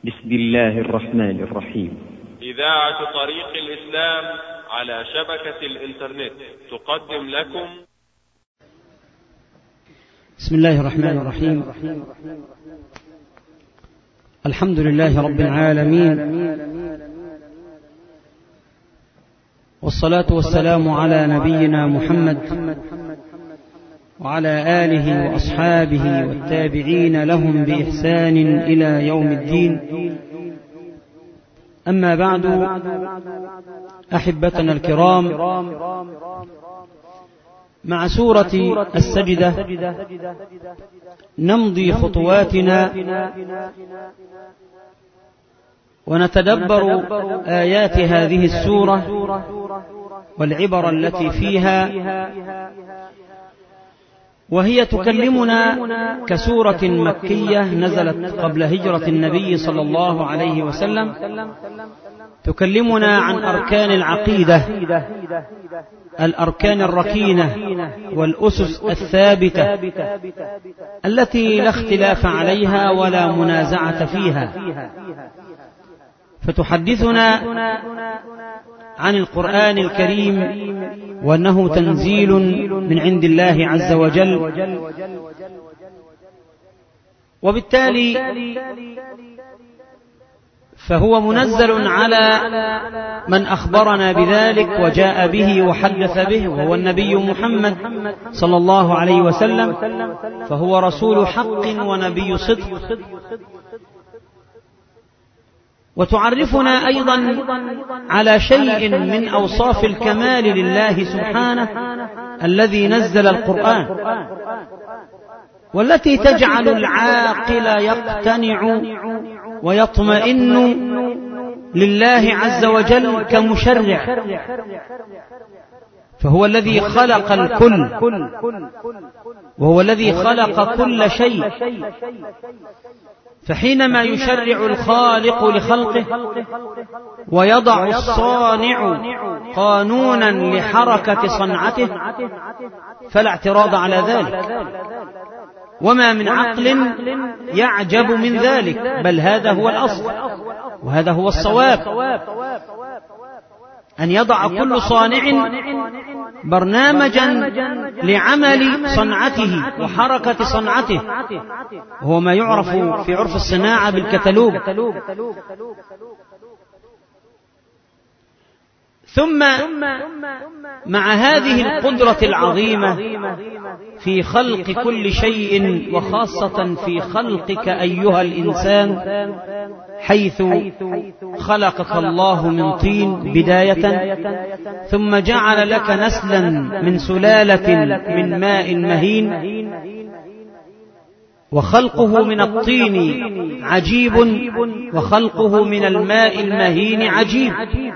بسم الله الرحمن الرحيم إذاعة طريق الإسلام على شبكة الإنترنت تقدم لكم بسم الله الرحمن الرحيم الحمد لله رب العالمين والصلاة والسلام على نبينا محمد وعلى آله وأصحابه والتابعين لهم بإحسان إلى يوم الدين أما بعد أحبتنا الكرام مع سورة السجدة نمضي خطواتنا ونتدبر آيات هذه السورة والعبر التي فيها وهي تكلمنا كسورة مكية نزلت قبل هجرة النبي صلى الله عليه وسلم تكلمنا عن أركان العقيدة الأركان الركينة والأسس الثابتة التي لا اختلاف عليها ولا منازعة فيها فتحدثنا عن القرآن الكريم وأنه تنزيل من عند الله عز وجل وبالتالي فهو منزل على من أخبرنا بذلك وجاء به وحدث به وهو النبي محمد صلى الله عليه وسلم فهو رسول حق ونبي صدق وتعرفنا أيضا على شيء من أوصاف الكمال لله سبحانه الذي نزل القرآن والتي تجعل العاقل يقتنع ويطمئن لله عز وجل كمشرع فهو الذي خلق الكل وهو الذي خلق كل شيء فحينما يشرع الخالق لخلقه ويضع الصانع قانونا لحركة صنعته فلا اعتراض على ذلك وما من عقل يعجب من ذلك بل هذا هو الأصل وهذا هو الصواب أن يضع كل صانع برنامجا لعمل صنعته وحركة صنعته وهو ما يعرف في عرف الصناعة بالكتالوج ثم مع هذه القدرة العظيمة في خلق كل شيء وخاصة في خلقك أيها الإنسان حيث خلقك الله من طين بداية ثم جعل لك نسلا من سلالة من ماء مهين وخلقه من الطين عجيب وخلقه من الماء المهين عجيب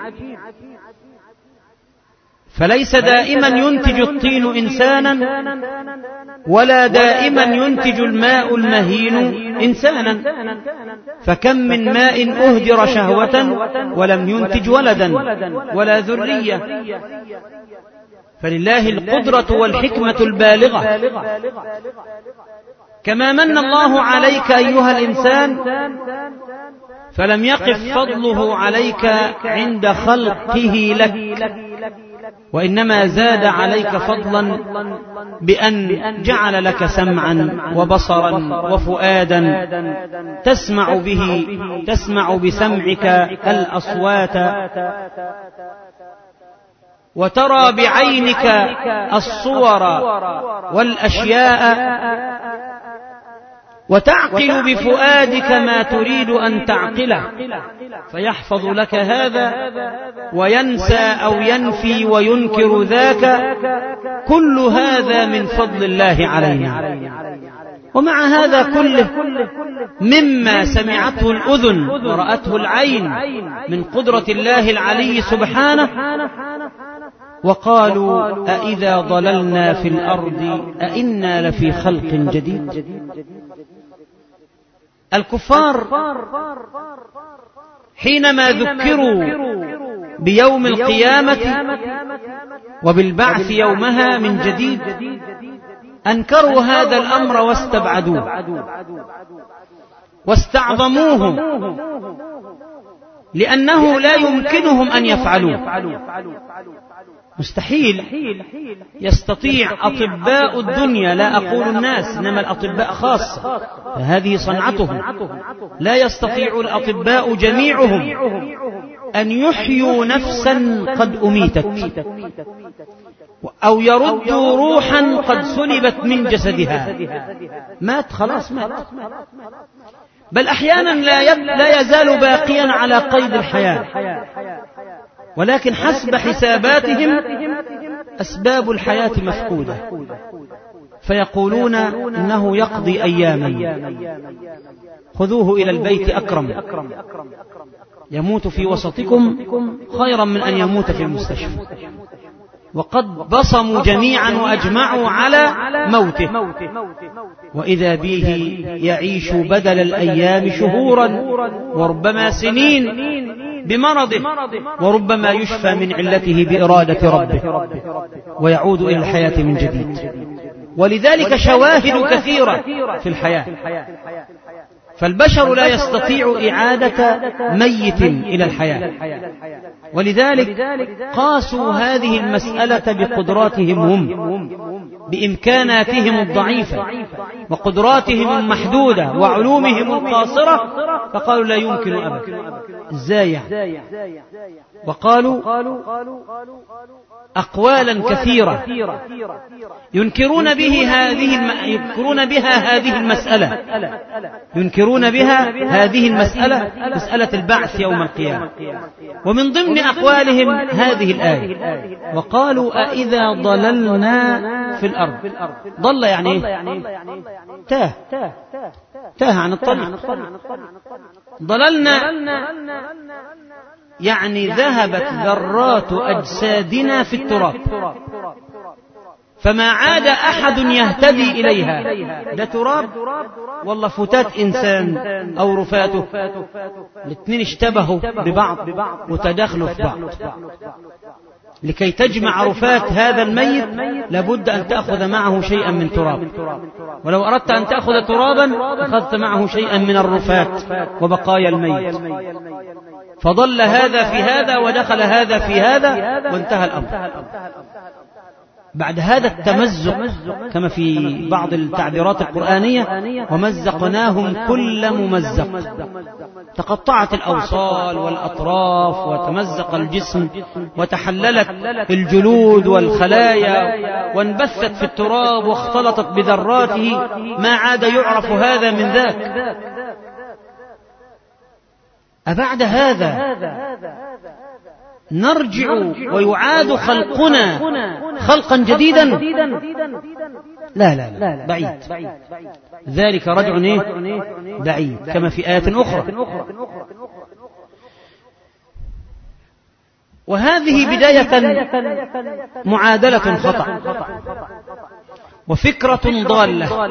فليس دائما ينتج الطين إنسانا ولا دائما ينتج الماء المهين إنسانا فكم من ماء أهدر شهوة ولم ينتج ولدا ولا ذرية فلله القدرة والحكمة البالغة كما من الله عليك أيها الإنسان فلم يقف فضله عليك عند خلقه لك وإنما زاد عليك فضلا بأن جعل لك سمعا وبصرا وفؤادا تسمع به تسمع بسمعك الأصوات وترى بعينك الصور والأشياء وتعقل بفؤادك ما تريد أن تعقله فيحفظ لك هذا وينسى أو ينفي وينكر ذاك كل هذا من فضل الله علينا ومع هذا كله مما سمعته الأذن ورأته العين من قدرة الله العلي سبحانه وقالوا أإذا ضللنا في الأرض أئنا لفي خلق جديد الكفار حينما ذكروا بيوم القيامة وبالبعث يومها من جديد أنكروا هذا الأمر واستبعدوه واستعظموه لأنه لا يمكنهم أن يفعلوه مستحيل يستطيع أطباء الدنيا لا أقول الناس إنما الأطباء خاصة فهذه صنعتهم لا يستطيع الأطباء جميعهم أن يحيوا نفسا قد أميتت أو يردوا روحا قد سلبت من جسدها مات خلاص مات بل أحيانا لا, لا يزال باقيا على قيد الحياة ولكن حسب حساباتهم أسباب الحياة مفقودة فيقولون إنه يقضي أياما خذوه إلى البيت أكرم يموت في وسطكم خيرا من أن يموت في المستشفى وقد بصموا جميعا وأجمعوا على موته وإذا به يعيش بدل الأيام شهورا وربما سنين بمرضه وربما يشفى من علته بإرادة ربه ويعود إلى الحياة من جديد ولذلك شواهد كثيرة في الحياة فالبشر لا يستطيع إعادة ميت إلى الحياة ولذلك قاسوا هذه المسألة بقدراتهم هم بإمكاناتهم الضعيفة وقدراتهم المحدودة وعلومهم القاصرة فقالوا لا يمكن أبدا ازاي وقالوا أقوالا كثيرة ينكرون به هذه الم... ينكرون بها هذه المسألة ينكرون بها هذه المسألة مسألة البعث يوم القيامة ومن ضمن أقوالهم هذه الآية وقالوا أإذا ضللنا في الأرض ضل يعني إيه؟ تاه تاه عن الطريق ضللنا يعني ذهبت ذرات أجسادنا في التراب فما عاد أحد يهتدي إليها ده تراب والله فتات إنسان أو رفاته الاثنين اشتبهوا ببعض وتداخلوا في بعض لكي تجمع رفات هذا الميت لابد أن تأخذ معه شيئا من تراب ولو أردت أن تأخذ ترابا أخذت معه شيئا من الرفات وبقايا الميت فضل هذا في هذا ودخل هذا في هذا وانتهى الأمر بعد هذا التمزق كما في بعض التعبيرات القرآنية ومزقناهم كل ممزق تقطعت الأوصال والأطراف وتمزق الجسم وتحللت الجلود والخلايا وانبثت في التراب واختلطت بذراته ما عاد يعرف هذا من ذاك أبعد هذا نرجع ويعاد خلقنا خلقا جديدا لا لا لا بعيد ذلك رجع إيه؟ بعيد كما في آية أخرى وهذه بداية معادلة خطأ وفكرة ضالة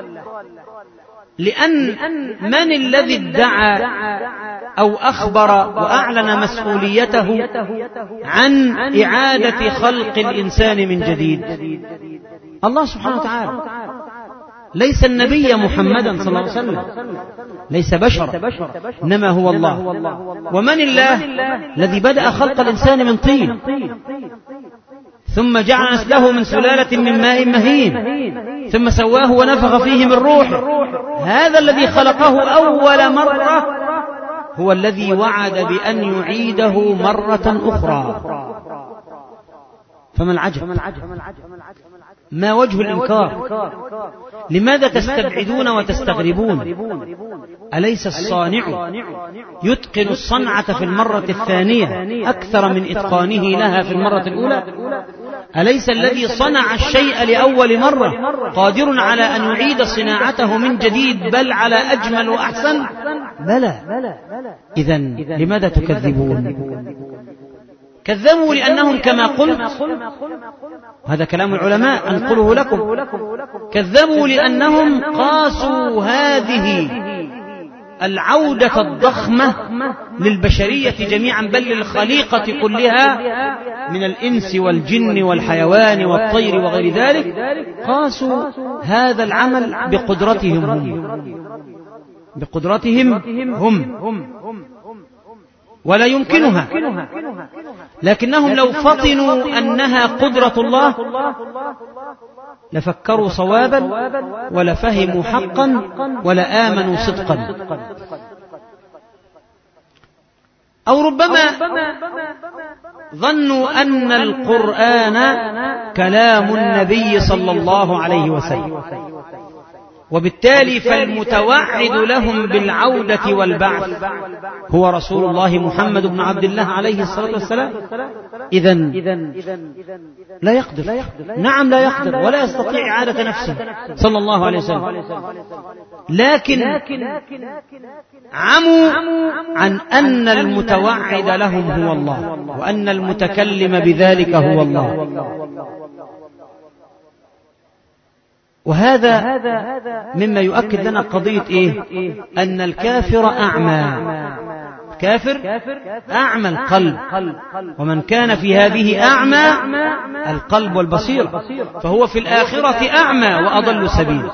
لأن من الذي ادعى أو أخبر وأعلن مسؤوليته عن إعادة خلق الإنسان من جديد الله سبحانه وتعالى ليس النبي محمدا صلى الله عليه وسلم ليس بشرا إنما هو الله ومن الله الذي بدأ خلق الإنسان من طين ثم جعل نسله من سلالة من ماء مهين ثم سواه ونفخ فيه من روحه هذا الذي خلقه أول مرة هو الذي وعد بأن يعيده مرة أخرى فما العجب ما وجه الإنكار لماذا تستبعدون وتستغربون أليس الصانع يتقن الصنعة في المرة الثانية أكثر من إتقانه لها في المرة الأولى أليس الذي صنع الشيء لأول مرة قادر على أن يعيد صناعته من جديد بل على أجمل وأحسن بلى إذا لماذا تكذبون كذبوا لأنهم كما قلت هذا كلام العلماء أنقله لكم كذبوا لأنهم قاسوا هذه العودة الضخمة للبشرية جميعا بل للخليقة كلها من الإنس والجن والحيوان والطير وغير ذلك قاسوا هذا العمل بقدرتهم هم بقدرتهم هم ولا يمكنها لكنهم لو فطنوا أنها قدرة الله لفكروا صوابا ولفهموا حقا ولآمنوا صدقا أو ربما ظنوا أن القرآن كلام النبي صلى الله عليه وسلم وبالتالي فالمتوعد لهم بالعودة والبعث هو رسول الله محمد بن عبد الله عليه الصلاة والسلام إذا لا يقدر نعم لا يقدر ولا يستطيع إعادة نفسه صلى الله عليه وسلم لكن عموا عن أن المتوعد لهم هو الله وأن المتكلم بذلك هو الله وهذا مما يؤكد لنا قضية إيه أن الكافر أعمى كافر أعمى القلب ومن كان في هذه أعمى القلب والبصيرة فهو في الآخرة أعمى وأضل سبيل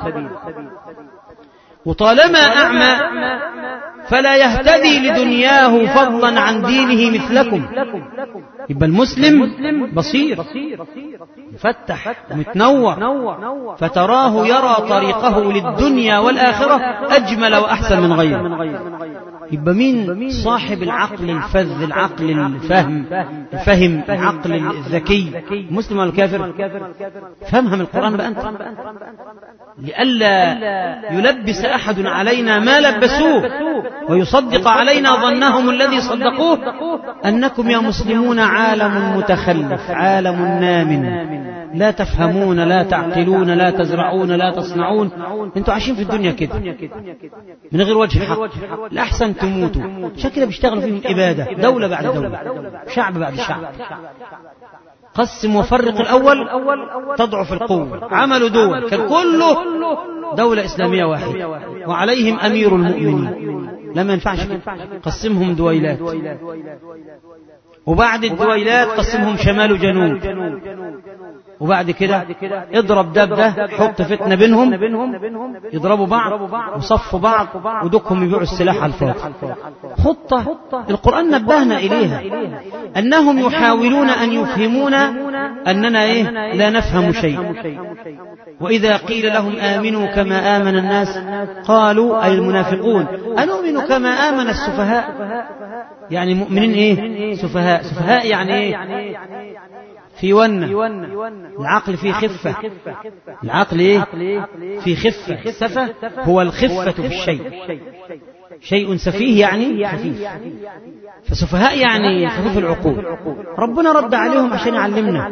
وطالما أعمى فلا يهتدي لدنياه فضلا عن دينه مثلكم يبقى المسلم بصير مفتح ومتنور فتراه يرى طريقه للدنيا والآخرة أجمل وأحسن من غيره يبقى مين صاحب العقل الفذ العقل الفهم الفهم العقل الذكي مسلم ولا الكافر فهمها القرآن بقى أنت لئلا يلبس أحد علينا ما لبسوه ويصدق علينا ظنهم الذي صدقوه أنكم يا مسلمون عالم متخلف عالم نام لا تفهمون لا تعقلون لا تزرعون لا تصنعون انتوا عايشين في الدنيا كده من غير وجه حق الأحسن تموتوا عشان كده بيشتغلوا فيهم إبادة دولة بعد دولة شعب بعد شعب قسم وفرق الأول تضعف القوة عملوا دول كان كله دولة إسلامية واحدة وعليهم أمير المؤمنين لما ينفعش قسمهم دويلات وبعد الدويلات قسمهم شمال وجنوب وبعد كده اضرب دب ده حط فتنة بينهم يضربوا بعض وصفوا بعض ودكهم يبيعوا السلاح على الفاضي خطة القرآن نبهنا إليها أنهم يحاولون أن يفهمونا أننا إيه لا نفهم شيء وإذا قيل لهم آمنوا كما آمن الناس قالوا أي المنافقون أنؤمن كما آمن السفهاء يعني مؤمنين إيه سفهاء سفهاء يعني إيه في ونة العقل في خفة العقل إيه في خفة السفة هو الخفة في الشيء شيء سفيه يعني خفيف فسفهاء يعني خفيف العقول ربنا رد عليهم عشان يعلمنا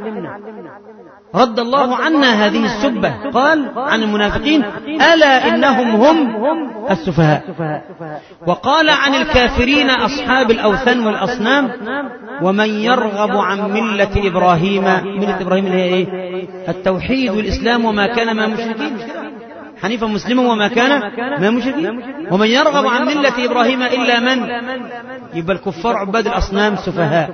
رد الله عنا هذه السبة قال عن المنافقين ألا إنهم هم السفهاء وقال عن الكافرين أصحاب الأوثان والأصنام ومن يرغب عن ملة إبراهيم ملة إبراهيم اللي هي إيه التوحيد والإسلام وما كان ما مشركين حنيفا مسلما وما كان ما مشركين ومن يرغب عن ملة إبراهيم إلا من يبقى الكفار عباد الأصنام سفهاء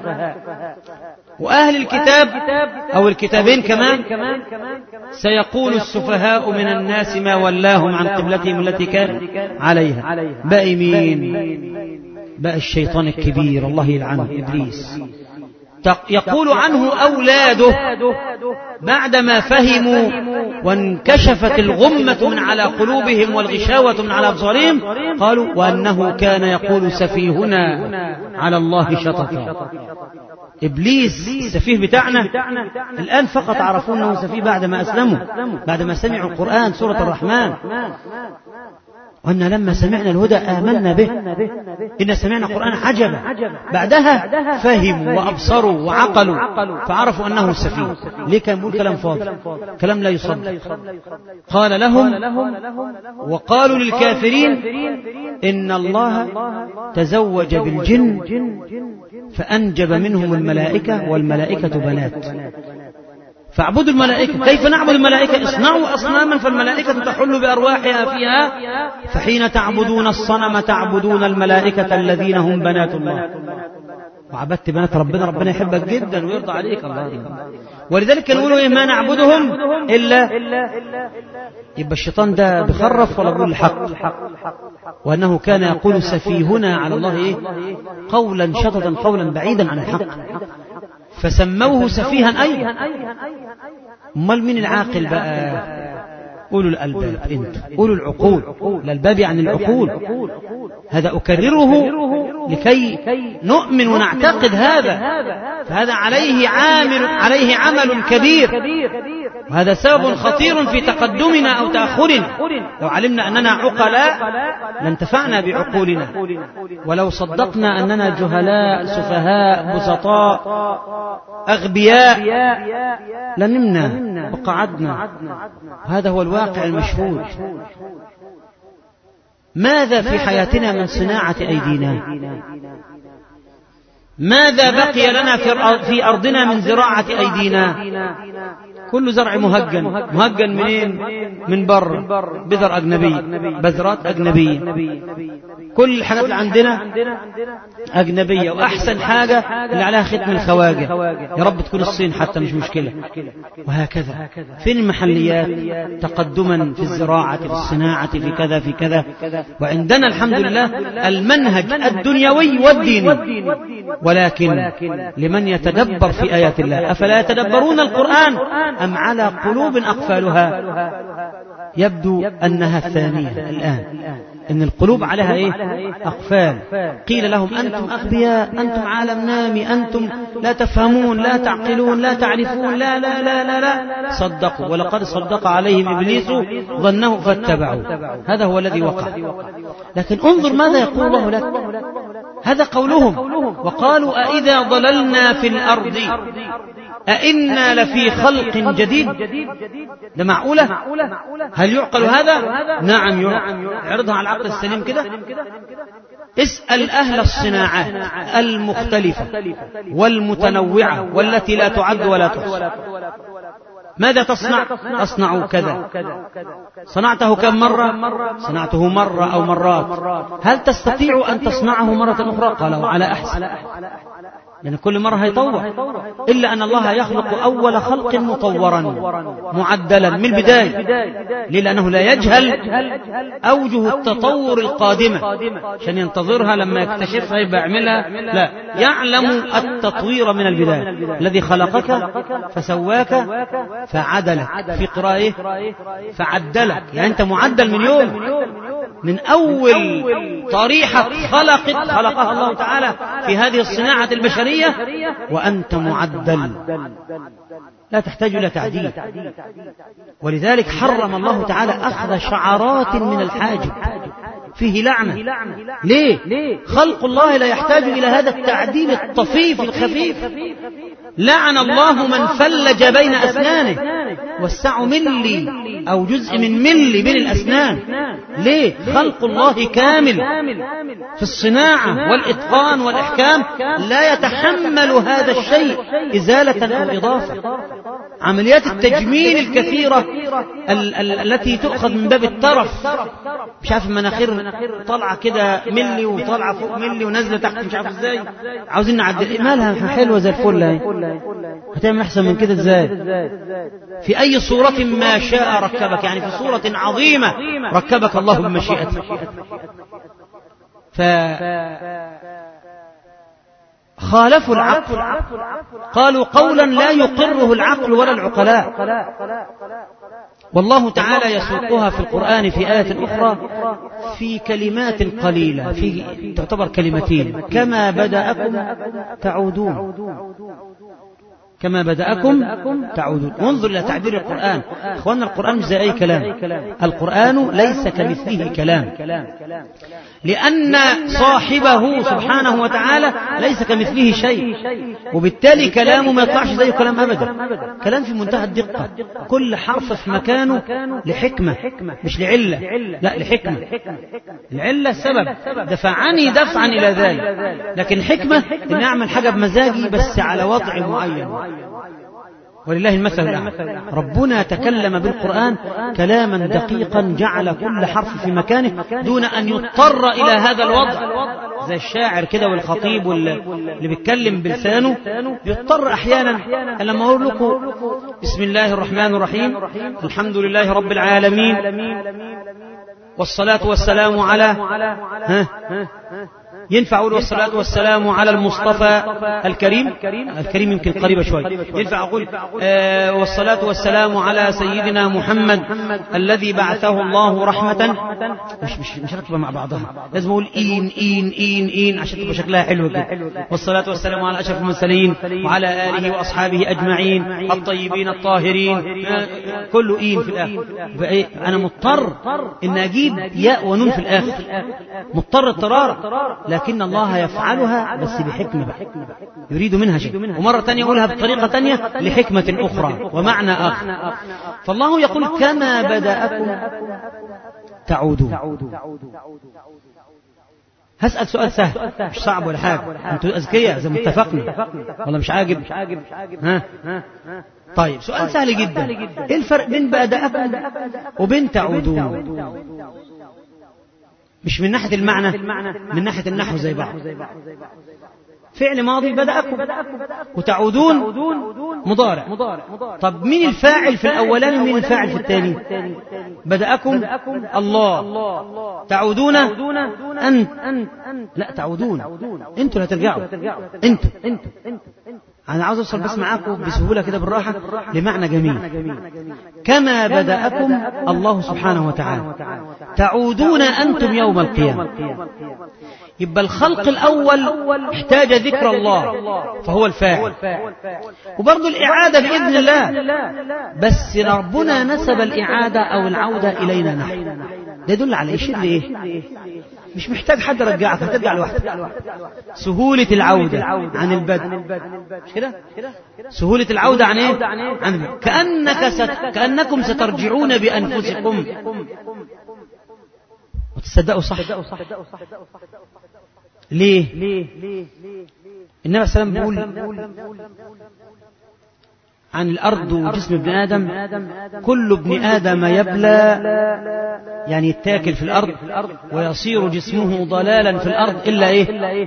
وأهل الكتاب أو الكتابين كمان سيقول السفهاء من الناس ما ولاهم عن قبلتهم التي كان عليها بقى مين بقى الشيطان الكبير الله يلعنه إبليس يقول عنه أولاده بعدما فهموا وانكشفت الغمة من على قلوبهم والغشاوة من على أبصارهم قالوا وأنه كان يقول سفيهنا على الله شططا إبليس السفيه بتاعنا الآن فقط عرفوا أنه سفيه بعد ما أسلموا بعد ما سمعوا القرآن سورة الرحمن وأن لما سمعنا الهدى آمنا به إن سمعنا القرآن عجبا بعدها فهموا وأبصروا وعقلوا فعرفوا أنه سفيه ليه كان يقول كلام فاضي كلام لا يصدق قال لهم وقالوا للكافرين إن الله تزوج بالجن فأنجب منهم الملائكة والملائكة بنات فاعبدوا الملائكة كيف نعبد الملائكة اصنعوا أصناما فالملائكة تحل بأرواحها فيها فحين تعبدون الصنم تعبدون الملائكة الذين هم بنات الله وعبدت بنات ربنا ربنا يحبك جدا ويرضى عليك الله ولذلك كانوا يقولوا إيه ما نعبدهم إلا يبقى الشيطان ده بخرف ولا بيقول الحق وأنه كان يقول سفيهنا على الله إيه قولا شططا قولا بعيدا عن الحق فسموه سفيها أيضا امال مين العاقل بقى أولو الألباب أنت أولو العقول الألباب يعني العقول هذا أكرره لكي نؤمن ونعتقد هذا فهذا عليه عامل عليه عمل كبير وهذا سبب خطير في تقدمنا أو تأخرنا لو علمنا أننا عقلاء لانتفعنا بعقولنا ولو صدقنا أننا جهلاء سفهاء بسطاء أغبياء لنمنا وقعدنا هذا هو الواقع المشهود ماذا في حياتنا من صناعة أيدينا ماذا بقي لنا في أرضنا من زراعة أيدينا كل زرع مهجن مهجن منين من بر بذر أجنبي بذرات أجنبية كل الحاجات اللي عندنا أجنبية وأحسن حاجة اللي عليها ختم الخواجة يا رب تكون الصين حتى مش مشكلة وهكذا فين المحليات تقدما في الزراعة في الصناعة في كذا في كذا وعندنا الحمد لله المنهج الدنيوي والديني ولكن لمن يتدبر في آيات الله أفلا يتدبرون القرآن أم على قلوب أقفالها يبدو أنها الثانية الآن إن القلوب عليها إيه أقفال قيل لهم أنتم أغبياء أنتم عالم نامي أنتم لا تفهمون لا تعقلون لا تعرفون لا لا لا لا, لا صدقوا ولقد صدق عليهم إبليس ظنه فاتبعوا هذا هو الذي وقع لكن انظر ماذا يقول الله لك هذا قولهم وقالوا أئذا ضللنا في الأرض أئنا لفي خلق جديد ده معقولة هل يعقل هذا نعم يعقل عرضها على العقل السليم كده اسأل أهل الصناعات المختلفة والمتنوعة والتي لا تعد ولا تحصى ماذا تصنع تصنع كذا صنعته كم مرة صنعته مرة أو مرات هل تستطيع أن تصنعه مرة أخرى قالوا على أحسن يعني كل مرة هيطور إلا أن الله يخلق أول خلق مطورا معدلا من البداية ليه لأنه لا يجهل أوجه التطور القادمة عشان ينتظرها لما يكتشفها يبقى يعملها لا يعلم التطوير من البداية الذي خلقك فسواك فعدلك في قراءه فعدلك يعني أنت معدل من يوم من أول طريحة خلقت خلقها الله تعالى في هذه الصناعة البشرية وأنت معدل لا تحتاج إلى تعديل ولذلك حرم الله تعالى أخذ شعرات من الحاجب فيه لعنة ليه خلق الله لا يحتاج إلى هذا التعديل الطفيف الخفيف لعن الله من فلج بين أسنانه والسع ملي أو جزء من ملي بين الأسنان ليه خلق الله كامل في الصناعة والإتقان والإحكام لا يتحمل هذا الشيء إزالة أو إضافة عمليات التجميل الكثيرة ال- ال- التي تؤخذ من باب الترف مش عارف المناخير طالعة كده ملي وطالعة فوق ملي ونازلة تحت مش عارف ازاي عاوزين نعدل مالها حلوة زي الفل اهي هتعمل احسن من كده ازاي في اي صورة ما شاء ركبك يعني في صورة عظيمة ركبك الله بمشيئته ف خالفوا العقل قالوا قولا لا يقره العقل ولا العقلاء والله تعالى يسوقها في القرآن في آية أخرى في كلمات قليلة في تعتبر كلمتين كما بدأكم تعودون كما بدأكم تعودون وانظر إلى تعبير القرآن إخواننا القرآن مش زي أي كلام القرآن ليس كمثله كلام لأن صاحبه سبحانه وتعالى ليس كمثله شيء وبالتالي كلامه ما يطلعش زي كلام أبدا كلام في منتهى الدقة كل حرف في مكانه لحكمة مش لعلة لا لحكمة العلة سبب دفعني دفعا إلى ذلك لكن الحكمة أن يعمل حاجة بمزاجي بس على وضع معين ولله المثل الأعلى ربنا تكلم بالقرآن كلاما دقيقا جعل كل حرف في مكانه دون أن يضطر إلى هذا الوضع زي الشاعر كده والخطيب واللي بيتكلم بلسانه بيضطر أحيانا لما أقول لكم بسم الله الرحمن الرحيم الحمد لله رب العالمين والصلاة والسلام على ها ينفع أقول والصلاة والسلام على المصطفى الكريم الكريم يمكن قريبة شوي ينفع أقول آه والصلاة والسلام على سيدنا محمد الذي بعثه الله رحمة مش مش مش راكبة مع بعضها لازم أقول إين إين إين إين عشان تبقى شكلها حلو كده والصلاة والسلام على أشرف المرسلين وعلى آله وأصحابه أجمعين الطيبين الطاهرين آه كله إين في الآخر فإيه أنا مضطر إن أجيب ياء ونون في الآخر مضطر اضطرار لكن الله يفعلها بس بحكمة بقى يريد منها شيء ومرة تانية يقولها بطريقة تانية لحكمة أخرى ومعنى آخر فالله يقول كما بدأكم تعودون هسأل سؤال سهل مش صعب ولا حاجة أنتوا أذكياء زي ما اتفقنا والله مش عاجب ها طيب سؤال سهل جدا ايه الفرق بين بدأكم وبين تعودون مش من ناحية المعنى من ناحية النحو زي بعض فعل ماضي بدأكم وتعودون مضارع طب مين الفاعل في الأولاني ومين الفاعل في الثاني بدأكم الله تعودون أنت لا تعودون انتوا اللي هترجعوا انتوا أنا عاوز أوصل بس معاكم بسهولة كده بالراحة لمعنى جميل كما بدأكم الله سبحانه وتعالى تعودون أنتم يوم القيامة يبقى الخلق الأول احتاج ذكر الله فهو الفاعل وبرضه الإعادة بإذن الله بس ربنا نسب الإعادة أو العودة إلينا نحن ده يدل على يشير لإيه مش محتاج حد يرجعك هترجع لوحدك سهولة العودة عن البدء مش كده سهولة العودة عن ايه عن البدء كأنك ست... كأنكم سترجعون بأنفسكم وتصدقوا صح ليه النبي صلى الله عليه وسلم بيقول عن الأرض وجسم ابن آدم كل ابن آدم يبلى يعني يتاكل في الأرض ويصير جسمه ضلالا في الأرض إلا إيه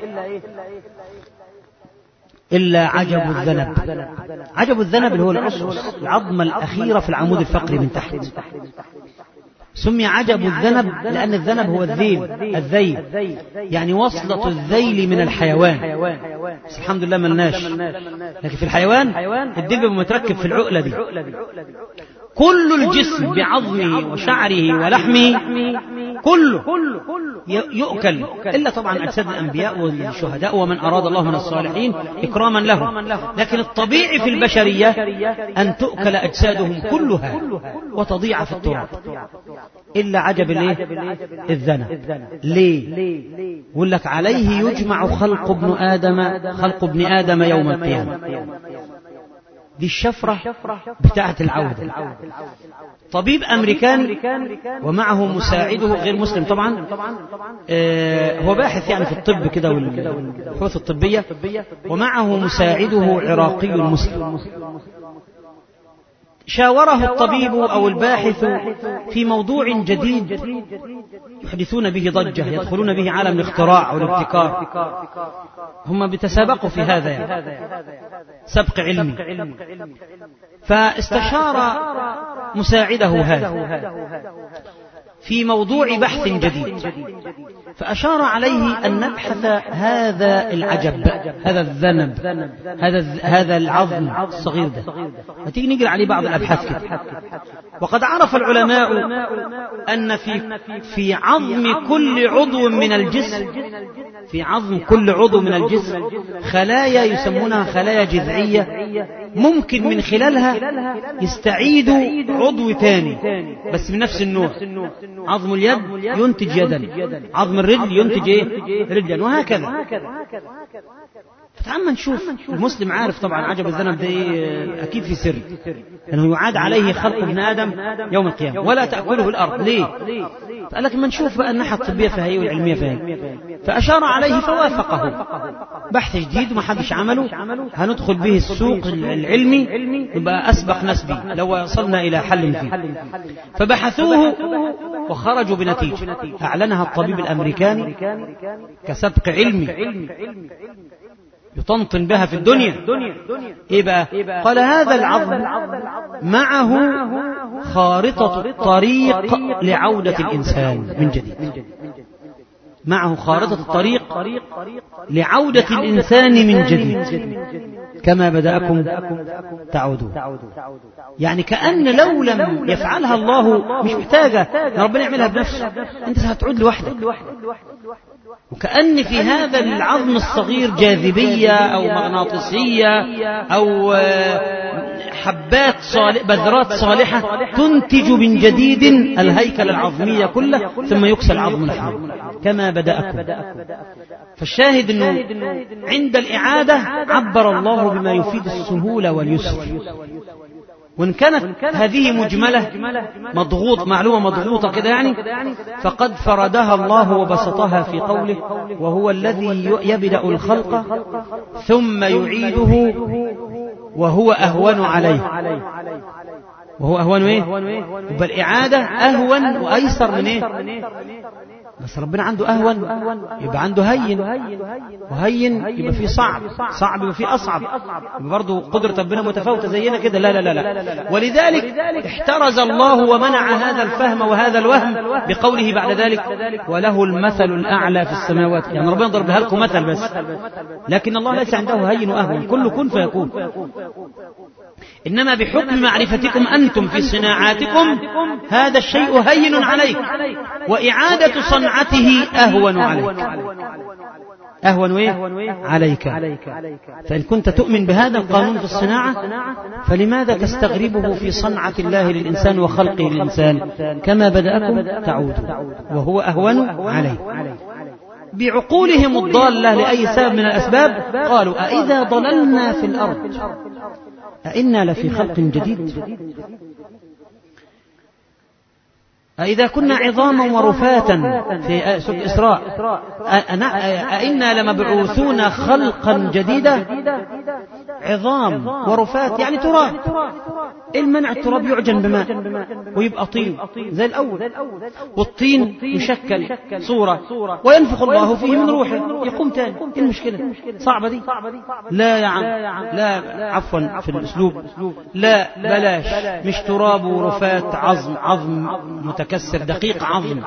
إلا عجب الذنب عجب الذنب اللي هو العصعص العظمة الأخيرة في العمود الفقري من تحت سمي عجب الذنب لأن الذنب هو الذيل الذيل يعني وصلة الذيل من الحيوان بس الحمد لله ملناش لكن في الحيوان الدب متركب في العقلة دي كل الجسم بعظمه وشعره ولحمه كله يؤكل إلا طبعا أجساد الأنبياء والشهداء ومن أراد الله من الصالحين إكراما لهم لكن الطبيعي في البشرية أن تؤكل أجسادهم كلها وتضيع في التراب إلا عجب الايه الذنب ليه يقول لك عليه يجمع خلق ابن آدم خلق ابن آدم يوم القيامة دي الشفرة بتاعة العودة طبيب أمريكاني ومعه مساعده غير مسلم طبعا آه هو باحث يعني في الطب كده والبحوث الطبية ومعه مساعده عراقي مسلم شاوره الطبيب أو الباحث في موضوع جديد يحدثون به ضجة يدخلون به عالم الاختراع والابتكار هم بيتسابقوا في هذا يعني سبق علمي فاستشار مساعده هذا في موضوع بحث جديد فأشار عليه أن نبحث هذا العجب هذا الذنب هذا هذا العظم الصغير ده ما تيجي نجري عليه بعض الأبحاث كده وقد عرف العلماء أن في في عظم كل عضو من الجسم في عظم كل عضو من الجسم خلايا يسمونها خلايا جذعية ممكن من خلالها يستعيدوا عضو ثاني بس من نفس النوع عظم اليد ينتج يدا عظم الرجل ينتج ايه رجلا وهكذا فتعال نشوف المسلم عارف طبعا عجب الذنب ده ايه اكيد في سر انه يعاد عليه خلق ابن ادم يوم القيامه ولا تاكله الارض ليه قال لك ما نشوف بقى الناحيه الطبيه فيها ايه والعلميه فيها ايه فاشار عليه فوافقه بحث جديد وما حدش عمله هندخل به السوق العلمي يبقى اسبق نسبي لو وصلنا الى حل فيه فبحثوه وخرجوا بنتيجة أعلنها الطبيب الأمريكاني كسبق علمي يطنطن بها في الدنيا إيه بقى قال هذا العظم معه خارطة الطريق لعودة الإنسان من جديد معه خارطة الطريق لعودة الإنسان من جديد كما بدأكم تعودون يعني كأن لو لم يفعلها الله مش محتاجة ربنا يعملها بنفسه أنت هتعود لوحدك وكأن في هذا العظم الصغير جاذبية أو مغناطيسية أو حبات صالح بذرات صالحة تنتج من جديد الهيكل العظمي كله ثم يكسى العظم الحمد كما بدأكم فالشاهد أنه عند الإعادة عبر الله بما يفيد السهولة واليسر وإن كانت هذه مجملة مضغوط معلومة مضغوطة كده يعني فقد فردها الله وبسطها في قوله وهو الذي يبدأ الخلق ثم يعيده وهو أهون عليه وهو أهون إيه؟ يبقى الإعادة أهون وأيسر من إيه؟ بس ربنا عنده أهون يبقى عنده هين وهين يبقى فيه صعب صعب يبقى فيه أصعب يبقى برضه قدرة ربنا متفاوتة زينا كده لا لا لا لا ولذلك احترز الله ومنع هذا الفهم وهذا الوهم بقوله بعد ذلك وله المثل الأعلى في السماوات يعني ربنا ضربها لكم مثل بس لكن الله ليس عنده هين وأهون كل كن فيكون إنما بحكم معرفتكم أنتم في صناعاتكم هذا الشيء هين عليك وإعادة صنعته أهون عليك أهون إيه؟ عليك فإن كنت تؤمن بهذا القانون في الصناعة فلماذا تستغربه في صنعة الله للإنسان وخلقه للإنسان كما بدأكم تعود وهو أهون عليك بعقولهم الضالة لأي سبب من الأسباب قالوا أإذا ضللنا في الأرض أئنا لفي خلق جديد أإذا كنا عظاما ورفاتا في سورة إسراء أئنا لمبعوثون خلقا جديدا عظام ورفات يعني تراب المنع التراب يعجن بماء ويبقى طين زي الأول والطين يشكل صورة وينفخ الله فيه من روحه يقوم تاني ايه المشكلة صعبة دي لا يا عم لا عفوا في الأسلوب لا بلاش مش تراب ورفات عظم عظم متكسر دقيق عظم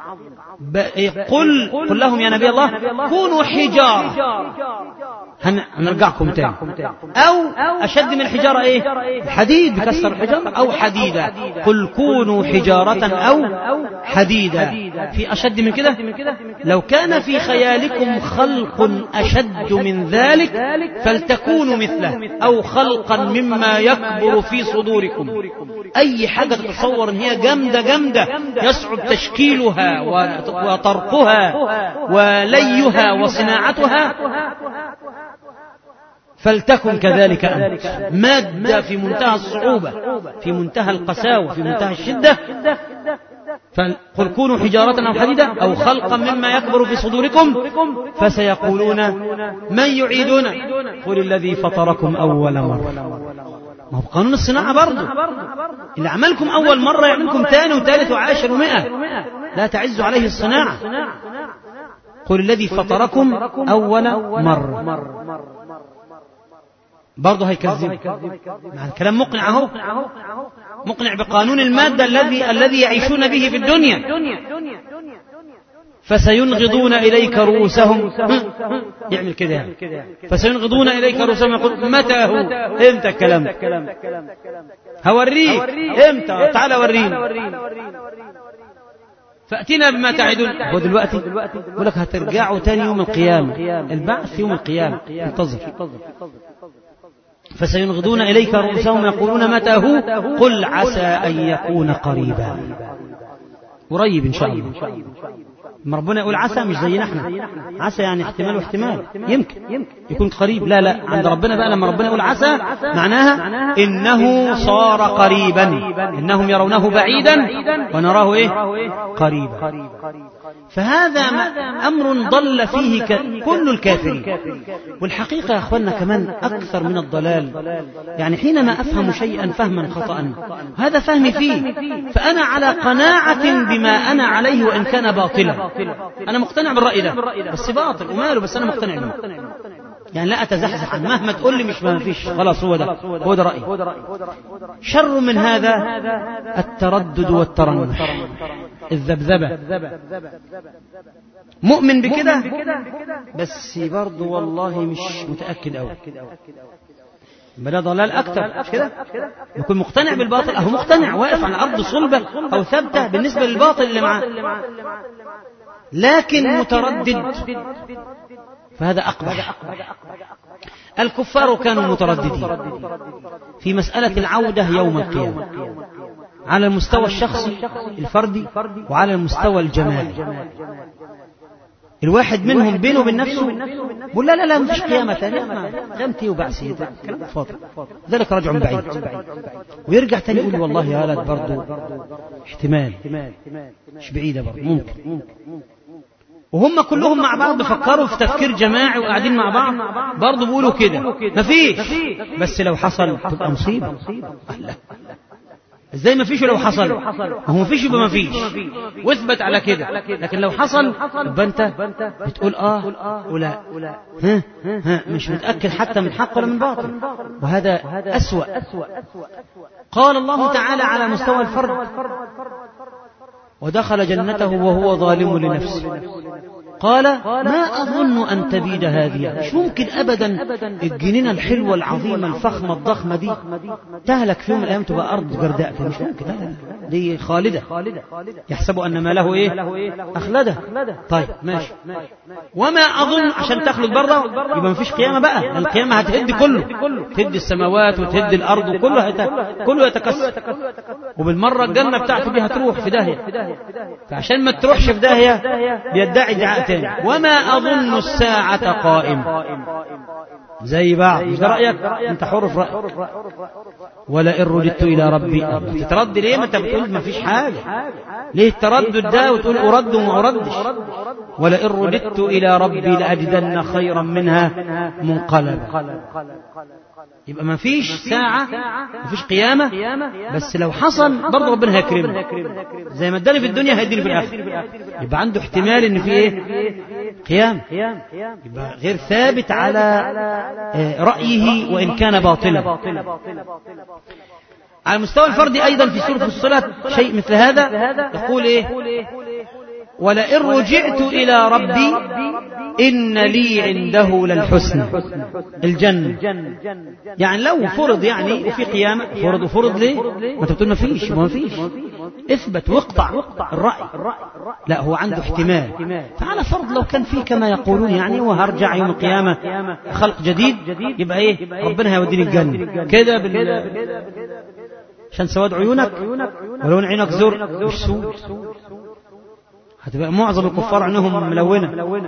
قل قل لهم يا نبي الله كونوا حجارة هنرجعكم تاني أو أشد من الحجارة إيه الحديد بكسر الحجارة أو حديدة قل كونوا حجارة أو حديدة في أشد من كده لو كان في خيالكم خلق أشد من ذلك فلتكونوا مثله أو خلقا مما يكبر في صدوركم أي حاجة تتصور إن هي جامدة جامدة يصعب تشكيلها وطرقها وليها وصناعتها فلتكن كذلك أنت مادة في منتهى الصعوبة في منتهى القساوة في منتهى الشدة فقل كونوا حجارة أو حديدة أو خلقا مما يكبر في صدوركم فسيقولون من يعيدنا قل الذي فطركم أول مرة ما هو قانون الصناعة برضه اللي عملكم أول مرة يعملكم ثاني وثالث وعاشر ومئة لا تعز عليه الصناعة قل الذي فطركم أول مرة برضه هيكذب مع الكلام مقنع اهو مقنع بقانون المادة الذي الذي يعيشون به في الدنيا فسينغضون إليك رؤوسهم يعمل كده يعني فسينغضون إليك رؤوسهم يقول متى هو امتى الكلام هوريك امتى تعال ورينا فأتنا بما تعدون هو دلوقتي يقول لك هترجعوا تاني يوم القيامة البعث يوم القيامة انتظر فسينغضون إليك رؤوسهم يقولون متى هو قل عسى أن يكون قريبا قريب إن شاء الله ما ربنا يقول عسى مش زينا احنا عسى يعني احتمال واحتمال يمكن يكون قريب لا لا عند ربنا بقى لما ربنا يقول عسى معناها انه صار قريبا انهم يرونه بعيدا ونراه ايه قريبا فهذا أمر ضل فيه كل الكافرين والحقيقة يا أخوانا كمان أكثر من الضلال يعني حينما أفهم شيئا فهما خطأ هذا فهمي فيه فأنا على قناعة بما أنا عليه وإن كان باطلا أنا مقتنع بالرأي ده بس باطل وماله بس أنا مقتنع به يعني لا أتزحزح عنه مهما تقول لي مش ما فيش خلاص هو ده هو ده رأيي شر من هذا التردد والترنح الذبذبة مؤمن بكده بس برضه والله مش متأكد أوي بلا ضلال أكتر مش كده يكون مقتنع بالباطل أهو مقتنع واقف على أرض صلبة أو ثابتة بالنسبة للباطل اللي معاه لكن متردد فهذا أقبح الكفار كانوا مترددين في مسألة العودة يوم القيامة على المستوى الشخصي الفردي وعلى المستوى الجماعي الواحد منهم بينه وبين نفسه بيقول لا لا لا مفيش قيامة ثانية قيامتي وبعثي كلام فاضي ذلك رجع بعيد ويرجع تاني يقول والله يا ولد برضه احتمال مش بعيدة برضه ممكن وهم كلهم مع بعض بيفكروا في تفكير جماعي وقاعدين مع بعض برضه بيقولوا كده مفيش بس لو حصل تبقى مصيبة الله ازاي ما فيش لو حصل هو ما فيش يبقى ما فيش واثبت على كده لكن لو حصل يبقى انت بتقول اه ولا ها ها مش متاكد حتى من حق ولا من باطل وهذا اسوا قال الله تعالى على مستوى الفرد ودخل جنته وهو ظالم لنفسه قال ما أظن أن تبيد هذه مش ممكن أبدا الجنينة الحلوة العظيمة الفخمة الضخمة دي تهلك في يوم من الأيام تبقى أرض جرداء مش ممكن لا لا دي خالدة يحسب أن ما له إيه أخلده طيب ماشي وما أظن عشان تخلد بره يبقى ما فيش قيامة بقى القيامة هتهد كله تهد السماوات وتهد الأرض وكله هت... كله يتكسر وبالمرة الجنة بتاعته دي هتروح في داهية فعشان ما تروحش في داهية بيدعي ادعاء تاني وما أظن الساعة قائمة زي بعض مش ده رأيك انت حر في رأيك ولئن رددت إلى ربي تترد ليه ما انت بتقول ما فيش حاجة ليه التردد ده وتقول أرد وما أردش ولئن رددت إلى ربي لأجدن خيرا منها منقلبا يبقى ما فيش ساعة ما فيش قيامة بس لو حصل برضه ربنا هيكرمه زي ما اداني في الدنيا هيديني في الآخرة يبقى عنده احتمال ان في ايه قيام يبقى غير ثابت على رأيه وإن كان باطلا على المستوى الفردي أيضا في سورة الصلاة شيء مثل هذا يقول إيه ولئن رجعت إلى ربي إن لي عنده للحسن الجنة يعني لو فرض يعني وفي قيامة فرض وفرض ليه ما تقول ما فيش ما فيش اثبت واقطع الرأي لا هو عنده احتمال فعلى فرض لو كان في كما يقولون يعني وهرجع يوم القيامة خلق جديد يبقى ايه ربنا هيوديني الجنة كده بال عشان سواد عيونك ولون عينك زر مش سوء هتبقى معظم الكفار عينهم ملونة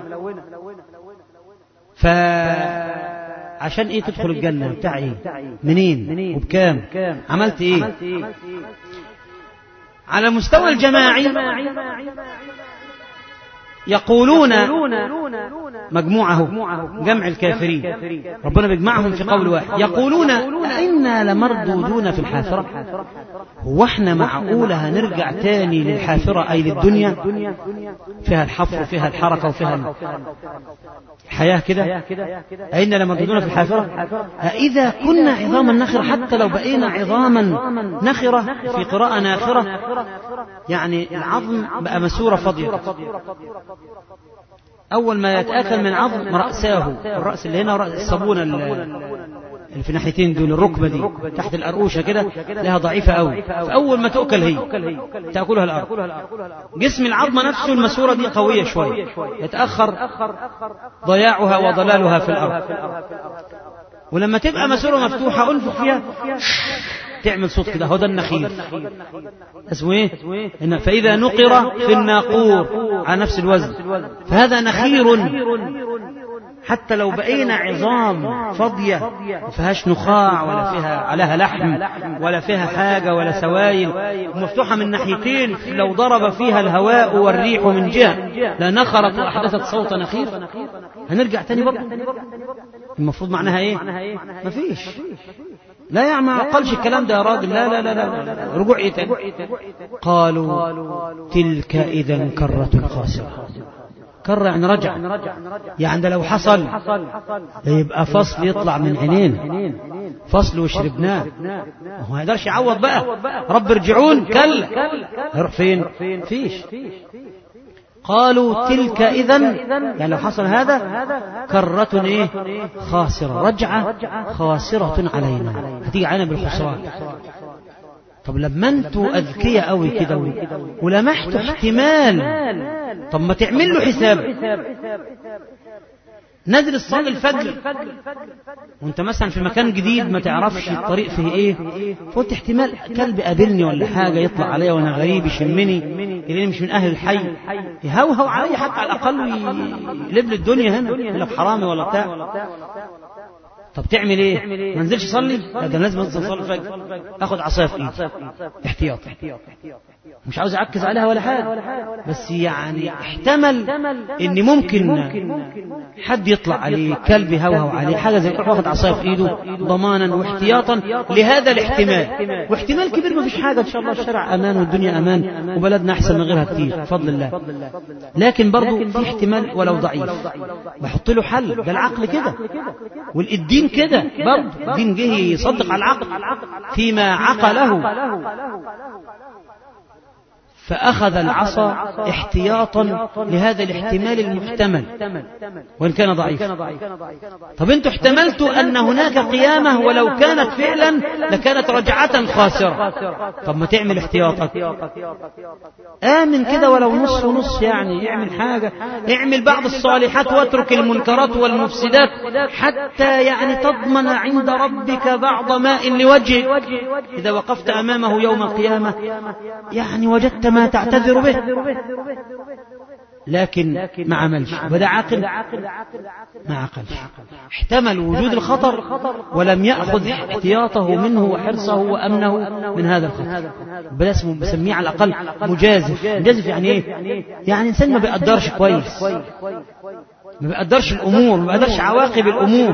فعشان ايه تدخل الجنة بتاع ايه منين وبكام عملت ايه على المستوى الجماعي يقولون مجموعه جمع الكافرين ربنا بيجمعهم في قول واحد يقولون أئنا لمردودون في الحافرة هو احنا معقولة هنرجع تاني للحافرة أي للدنيا فيها الحفر وفيها الحركة وفيها الحياة كده أئنا لمردودون في الحافرة أإذا كنا عظاما نخرة حتى لو بقينا عظاما نخرة في قراءة ناخرة يعني العظم بقى مسورة فاضية أول ما يتآكل من عظم رأساه الرأس اللي هنا ورأس الصابونة اللي في ناحيتين دول الركبة دي تحت الأرقوشة كده لها ضعيفة قوي فأول ما تؤكل هي تأكلها الأرض جسم العظمة نفسه المسورة دي قوية شوية يتأخر ضياعها وضلالها في الأرض ولما تبقى مسورة مفتوحة أنفخ فيها تعمل صوت كده هو ده النخير اسمه ايه إن فإذا نقر في الناقور على نفس الوزن فهذا نخير حتى لو بقينا عظام فاضية ما فيهاش نخاع ولا فيها عليها لحم ولا فيها حاجة ولا سوائل ومفتوحة من ناحيتين لو ضرب فيها الهواء والريح من جهة لا نخرت وأحدثت صوت نخير هنرجع تاني برضه المفروض معناها ايه مفيش لا يا ما قالش الكلام ده يا راجل لا لا لا لا رجوع ايه تاني قالوا تلك اذا كرة خاسرة كرة يعني رجع يعني ده لو حصل ده يبقى فصل يطلع من عينين فصل وشربناه هو ما يقدرش يعوض بقى رب ارجعون كلا هيروح فين فيش قالوا تلك إذا يعني لو حصل هذا كرة إيه خاسرة رجعة خاسرة علينا هتيجي علينا بالخسران طب لما انتوا اذكياء قوي كده ولمحتوا احتمال طب ما تعمل له حساب نازل الصلاة الفجر وانت مثلا في مكان جديد ما تعرفش الطريق فيه ايه فقلت احتمال كلب قابلني ولا حاجة يطلع عليا وانا غريب يشمني يلاقيني مش من اهل الحي يهوهو عليا حتى على الاقل يقلب لي الدنيا هنا يقول لك حرامي ولا بتاع طب تعمل ايه ما نزلش اصلي لا ده لازم انزل اصلي الفجر اخد عصايه في ايدي احتياط مش عاوز اعكز عليها ولا حاجه بس يعني احتمل ان ممكن حد يطلع عليه كلب يهوهو عليه حاجه زي كده واخد عصايه في ايده ضمانا واحتياطا لهذا الاحتمال واحتمال كبير ما فيش حاجه ان شاء الله الشرع امان والدنيا امان وبلدنا احسن من غيرها كتير بفضل الله لكن برضه في احتمال ولو ضعيف بحط له حل ده العقل كده والدين كده برضه الدين جه يصدق على العقل فيما عقله فأخذ العصا احتياطا لهذا الاحتمال المحتمل وإن كان ضعيف طب انتوا احتملتوا أن هناك قيامة ولو كانت فعلا لكانت رجعة خاسرة طب ما تعمل احتياطك آمن كده ولو نص ونص يعني اعمل حاجة اعمل بعض الصالحات واترك المنكرات والمفسدات حتى يعني تضمن عند ربك بعض ماء لوجهك إذا وقفت أمامه يوم القيامة يعني وجدت ما تعتذر به لكن ما عملش وده عقل ما عقلش احتمل وجود الخطر ولم يأخذ احتياطه منه وحرصه وأمنه من هذا الخطر بل اسمه بسميه على الأقل مجازف مجازف يعني ايه يعني إنسان ما بيقدرش كويس ما بيقدرش الأمور ما بيقدرش عواقب الأمور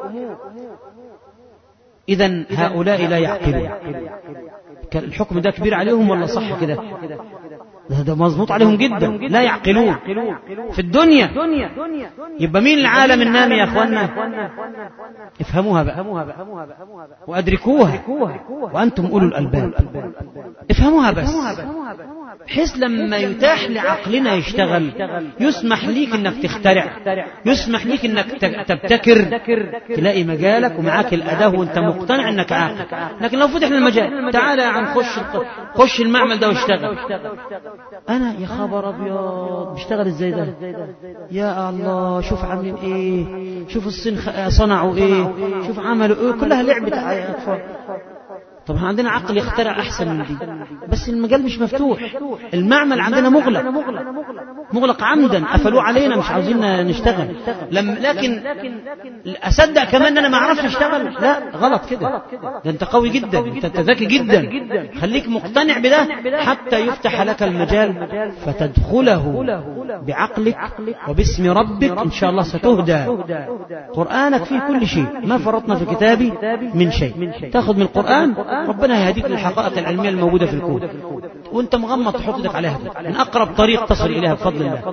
إذا هؤلاء لا يعقلون الحكم ده كبير عليهم ولا صح كده ده, ده مظبوط عليهم جدا لا يعقلون في الدنيا يبقى مين العالم النامي يا اخوانا افهموها بقى وادركوها وانتم اولو الالباب افهموها بس بحيث لما يتاح لعقلنا يشتغل يسمح ليك انك تخترع يسمح ليك انك تبتكر تلاقي مجالك ومعاك الاداه وانت مقتنع انك عاقل لكن لو فتحنا المجال تعالى يا عم خش خش المعمل ده واشتغل انا يا خبر ابيض بيشتغل ازاي ده يا الله شوف عاملين ايه شوف الصين صنعوا ايه شوف عملوا ايه كلها لعبه اطفال طب عندنا عقل يخترع احسن من دي بس المجال مش مفتوح المعمل عندنا مغلق مغلق عمدا قفلوه علينا مش عاوزين نشتغل لم لكن اصدق كمان ان انا ما اعرفش اشتغل لا غلط كده ده انت قوي جدا انت ذكي جدا خليك مقتنع بده حتى يفتح لك المجال فتدخله بعقلك وباسم ربك ان شاء الله ستهدى قرانك فيه كل شيء ما فرطنا في كتابي من شيء تاخذ من القران ربنا يهديك للحقائق العلمية الموجودة في الكون وانت مغمض تحط ايدك عليها من أقرب طريق تصل إليها بفضل الله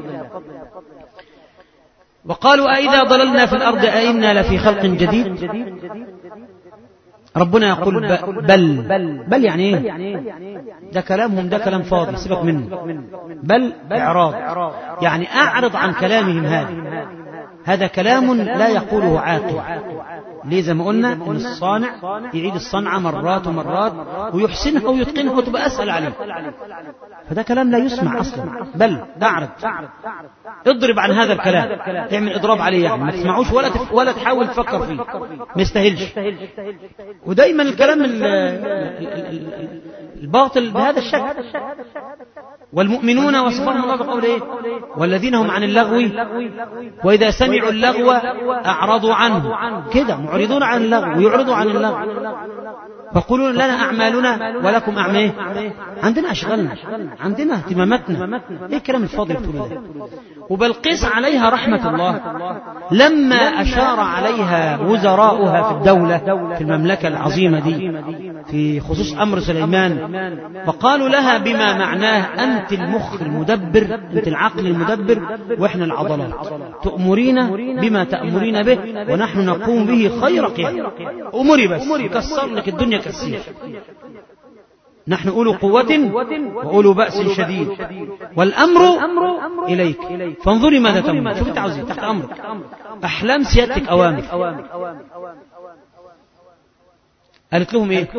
وقالوا أئذا ضللنا في الأرض أئنا لفي خلق جديد ربنا يقول بل بل يعني ايه ده كلامهم ده كلام فاضي سيبك منه بل إعراض يعني أعرض عن كلامهم هذا هذا كلام لا يقوله عاقل ليه زي ما قلنا ان الصانع يعيد الصنعة مرات ومرات ويحسنها ويتقنها وتبقى اسهل عليه فده كلام لا يسمع اصلا بل اعرض اضرب عن هذا الكلام تعمل اضراب عليه يعني ما تسمعوش ولا تف... ولا تحاول تفكر فيه ما يستاهلش ودايما الكلام ال... الباطل بهذا الشكل والمؤمنون وصفهم الله بقول ايه والذين هم عن اللغو واذا سمعوا اللغو اعرضوا عنه كده معرضون عن اللغو ويعرضوا عن اللغو فقولون لنا اعمالنا ولكم اعمال عندنا اشغالنا عندنا اهتماماتنا ايه الكلام الفاضي اللي بتقوله ده وبلقيس عليها رحمه الله لما اشار عليها وزراؤها في الدوله في المملكه العظيمه دي في خصوص امر سليمان فقالوا لها بما معناه انت المخ المدبر انت العقل المدبر واحنا العضلات تؤمرين بما تامرين به ونحن نقوم به خير قيام امري بس كسر لك الدنيا كسير نحن أولو قوة وأولو بأس شديد والأمر إليك فانظري ماذا تأمر شوف أنت عاوز تحت أمرك أحلام سيادتك أوامر قالت لهم إيه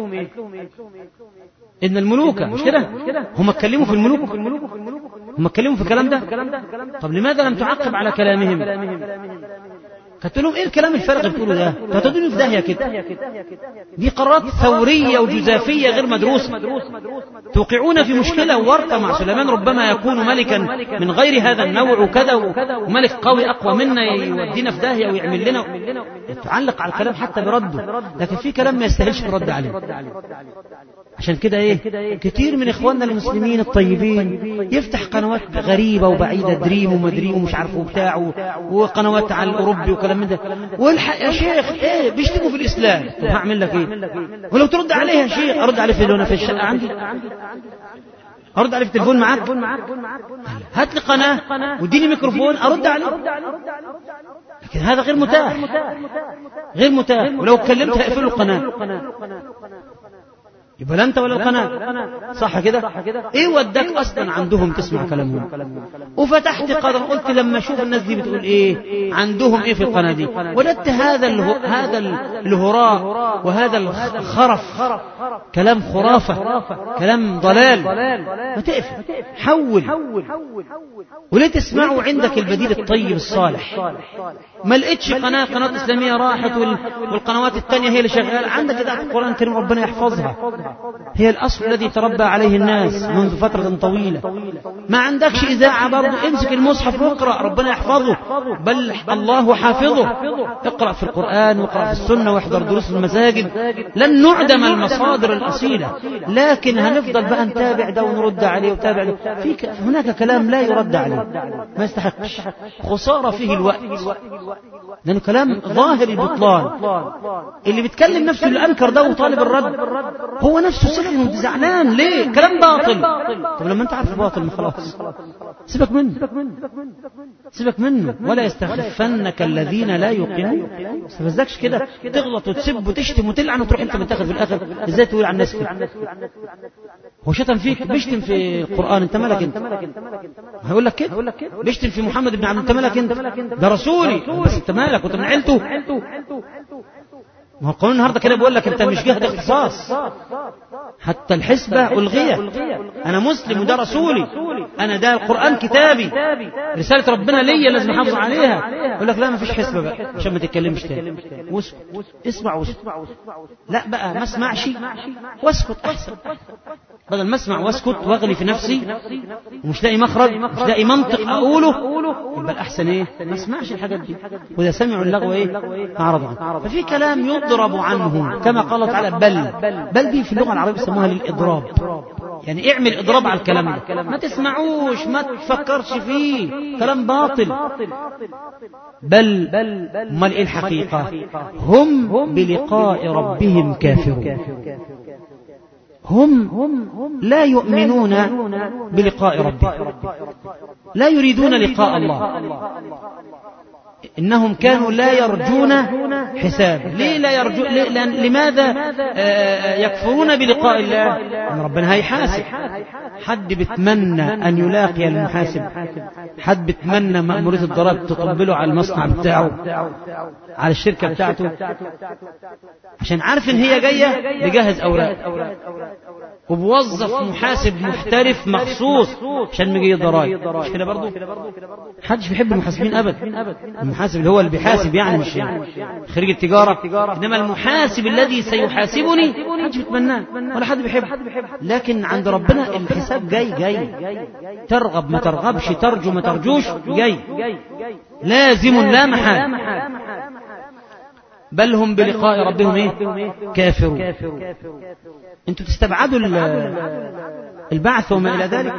إن الملوك مش كده هم اتكلموا في الملوك هم اتكلموا في الكلام ده طب لماذا لم تعقب على كلامهم قلت لهم ايه الكلام الفارغ اللي بتقوله ده؟ انتوا هتودوني في داهيه كده. دي قرارات ثوريه وجزافيه غير مدروسه. توقعون في مشكله وورطه مع سليمان ربما يكون ملكا من غير هذا النوع وكذا وملك قوي اقوى منا يودينا في داهيه ويعمل لنا تعلق على الكلام حتى برده لكن في كلام ما يستاهلش الرد عليه. عشان كده ايه كتير من اخواننا المسلمين الطيبين يفتح قنوات غريبة وبعيدة دريم ومدريم ومش عارف وبتاع وقنوات على الاوروبي وكلام من ده والحق يا شيخ ايه بيشتموا في الاسلام طب هعمل لك ايه ولو ترد عليه يا شيخ ارد عليه في انا في الشقة عندي ارد عليه في التليفون معاك هات لي قناة واديني ميكروفون ارد عليه لكن هذا غير متاح غير متاح ولو اتكلمت هيقفلوا القناة يبقى لا انت ولا القناة صح كده ايه وداك اصلا عندهم تسمع كلامهم وفتحت قدر قلت لما اشوف الناس دي بتقول ايه عندهم ايه في القناة دي وجدت هذا اله... هذا الهراء وهذا الخرف كلام خرافة كلام ضلال ما تقفل حول وليه تسمعوا عندك البديل الطيب الصالح ما لقيتش قناة قناة إسلامية راحت والقنوات الثانية هي اللي شغالة عندك إذاعة القرآن الكريم ربنا يحفظها هي الأصل الذي تربى عليه الناس منذ فترة طويلة ما عندكش إذاعة برضه امسك المصحف واقرأ ربنا يحفظه بل الله حافظه اقرأ في القرآن واقرأ في السنة واحضر دروس المساجد لن نعدم المصادر الأصيلة لكن هنفضل بقى نتابع ده ونرد عليه وتابع له في ك... هناك كلام لا يرد عليه ما يستحقش خسارة فيه الوقت لأنه كلام ظاهر البطلان اللي بيتكلم نفسه اللي أنكر ده وطالب الرد هو نفسه سخن وزعلان ليه كلام باطل طب لما انت عارف باطل ما خلاص سيبك منه سيبك منه ولا يستخفنك الذين لا يوقنون ما تستفزكش كده تغلط وتسب وتشتم وتلعن وتروح انت منتخب في الاخر ازاي تقول عن الناس كده هو شتم فيك بيشتم في القران انت مالك انت هيقول لك كده بيشتم في محمد بن عبد انت مالك انت ده رسولي بس انت مالك وانت من عيلته ما هو القانون النهارده كده بيقول لك انت مش جهه اختصاص حتى الحسبة ألغية أنا مسلم وده رسولي أنا ده القرآن كتابي رسالة ربنا ليا لازم أحافظ عليها يقول لك لا ما فيش حسبة بقى عشان ما تتكلمش تاني واسكت اسمع واسكت لا بقى ما اسمعش واسكت أحسن بدل ما اسمع واسكت واغلي في نفسي ومش لاقي مخرج مش لاقي منطق أقوله يبقى الأحسن إيه ما اسمعش الحاجات دي وإذا سمعوا اللغو إيه أعرض عنه ففي كلام يضرب عنهم كما قال تعالى بل بل دي في اللغة العربية يسموها للإضراب يعني اعمل إضراب على الكلام ده ما تسمعوش ما تفكرش فيه كلام باطل بل امال ايه الحقيقة هم بلقاء ربهم كافرون هم لا يؤمنون بلقاء ربهم لا يريدون لقاء الله إنهم كانوا لا يرجون حساب ليه لا يرجو ليه لأن لماذا يكفرون بلقاء الله أن ربنا هيحاسب حد بتمنى أن يلاقي المحاسب حد بتمنى مأمورية الضرائب تطبله على المصنع بتاعه على الشركة بتاعته عشان عارف ان هي جاية بجهز أوراق وبوظف محاسب محترف مخصوص عشان يجي ضرائب مش كده برضه محدش بيحب المحاسبين ابدا المحاسب اللي هو اللي بيحاسب يعني مش يعني خريج التجاره انما المحاسب الذي سيحاسبني محدش بيتمناه ولا حد بيحبه لكن عند ربنا بالحساب جاي جاي ترغب ما ترغبش ترجو ما ترجوش جاي لازم لا محال بل هم بلقاء ربهم ايه كافرون انتوا تستبعدوا البعث وما الى ذلك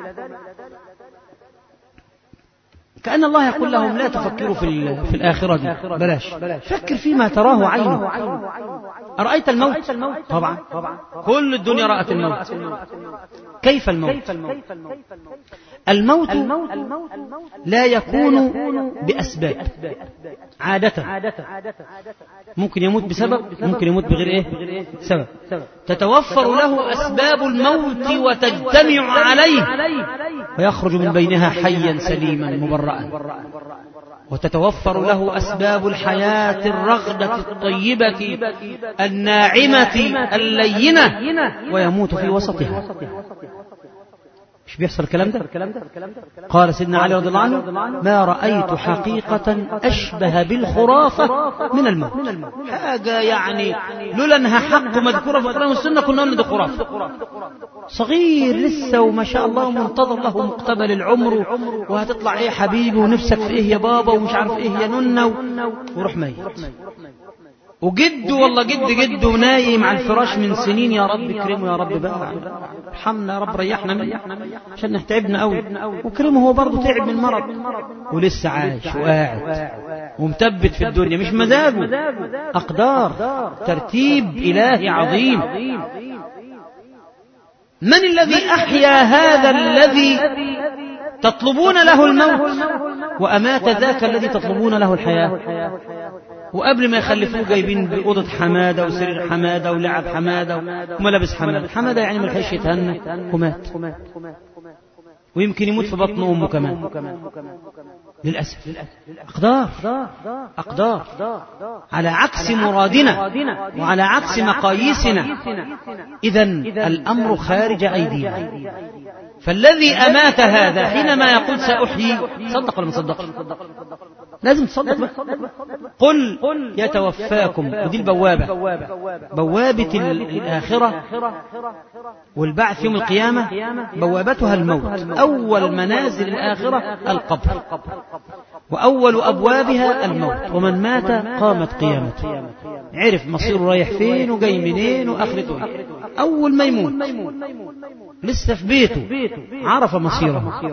كأن الله يقول لهم لا تفكروا في, في الآخرة دي بلاش فكر فيما تراه عينك أرأيت الموت طبعا كل الدنيا رأت الموت كيف الموت الموت لا يكون بأسباب عادة ممكن يموت بسبب ممكن يموت بغير ايه سبب تتوفر له أسباب الموت وتجتمع عليه ويخرج من بينها حيا سليما مبرأ وتتوفر له أسباب الحياة الرغدة الطيبة الناعمة اللينة ويموت في وسطها مش بيحصل الكلام ده قال سيدنا علي رضي الله عنه ما رأيت حقيقة أشبه بالخرافة من الموت حاجة يعني لولا أنها حق مذكورة في القرآن والسنة كنا نقول ده خرافة صغير لسه وما شاء الله منتظر له مقتبل العمر وهتطلع ايه حبيبي ونفسك في ايه يا بابا ومش عارف ايه يا ننة وروح ميت وجده والله جد جده نايم على الفراش من سنين يا رب اكرمه يا رب بقى ارحمنا يا رب ريحنا منه عشان تعبنا قوي وكرمه هو برضه تعب من مرض ولسه عايش وقاعد ومثبت في الدنيا مش مزاجه اقدار ترتيب الهي عظيم من الذي احيا هذا الذي تطلبون له الموت وامات ذاك الذي تطلبون له الحياه وقبل ما يخلفوه جايبين بأوضة حمادة وسرير حمادة ولعب حمادة وملابس حمادة حمادة يعني ملحقش يتهنى ومات ويمكن يموت في بطن أمه كمان للأسف أقدار أقدار على عكس مرادنا وعلى عكس مقاييسنا إذا الأمر خارج أيدينا فالذي أمات هذا حينما يقول سأحيي صدق ولا ما صدق لازم تصدق قل يتوفاكم ودي البوابة بوابة الآخرة والبعث يوم القيامة بوابتها الموت أول منازل الآخرة القبر وأول أبوابها الموت ومن مات قامت قيامته عرف مصيره رايح فين وجاي منين وآخرته ايه أول ما يموت لسه في بيته عرف مصيره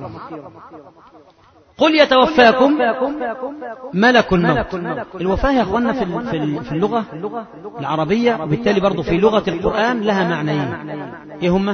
قل يتوفاكم ملك الموت الوفاة يا أخوانا في في اللغة العربية وبالتالي برضو في لغة القرآن لها معنيين إيه هما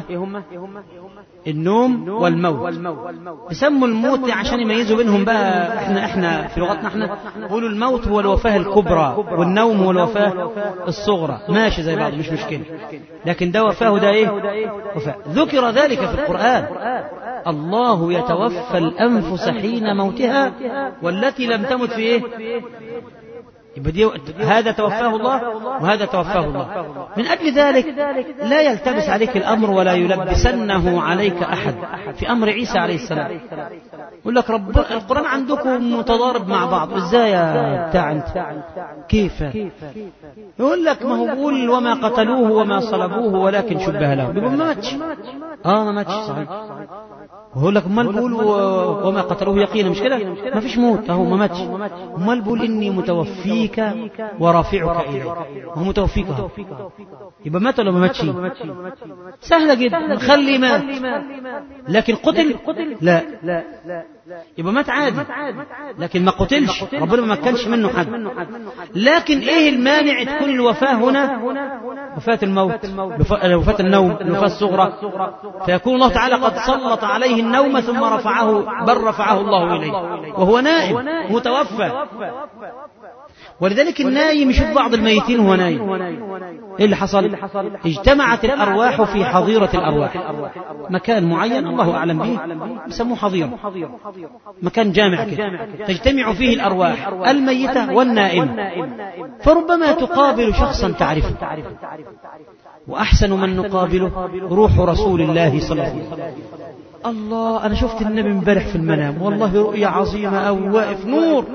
النوم والموت يسموا الموت عشان يميزوا بينهم بقى احنا احنا في لغتنا احنا نقولوا الموت هو الوفاة الكبرى والنوم هو الوفاة الصغرى ماشي زي بعض مش مشكلة لكن ده وفاه ده ايه وفاة ذكر ذلك في القرآن الله يتوفى الأنفس حين موتها والتي لم تمت في ايه يبقى دي هذا توفاه الله وهذا توفاه الله من أجل ذلك لا يلتبس عليك الأمر ولا يلبسنه عليك أحد في أمر عيسى عليه السلام يقول لك رب القرآن عندكم متضارب مع بعض ازاي يا بتاع انت كيف يقول لك ما هو بيقول وما قتلوه وما صلبوه ولكن شبه له بيقول ما ماتش اه ما ماتش صحيح ويقول لك امال بقول وما قتلوه يقينا مش كده ما فيش موت اهو ما ماتش امال بقول اني متوفيك ورافعك الي هو متوفيك اهو يبقى مات ولا ما ماتش سهله جدا خلي مات لكن قتل لا يبقى مات عادي لكن ما قتلش ربنا ما مكنش منه حد لكن ايه المانع تكون الوفاة هنا وفاة الموت وفاة النوم الوفاة الصغرى فيكون الله تعالى قد سلط عليه النوم ثم رفعه بل رفعه الله إليه وهو نائم متوفى ولذلك النايم يشوف بعض الميتين وهو نايم ايه اللي حصل اجتمعت الارواح في حظيرة الارواح مكان معين الله اعلم به يسموه حظيرة مكان جامع كده تجتمع فيه الارواح الميتة والنائم فربما تقابل شخصا تعرفه واحسن من نقابله روح رسول الله صلى الله عليه وسلم الله انا شفت النبي امبارح في المنام والله رؤيا عظيمة او واقف نور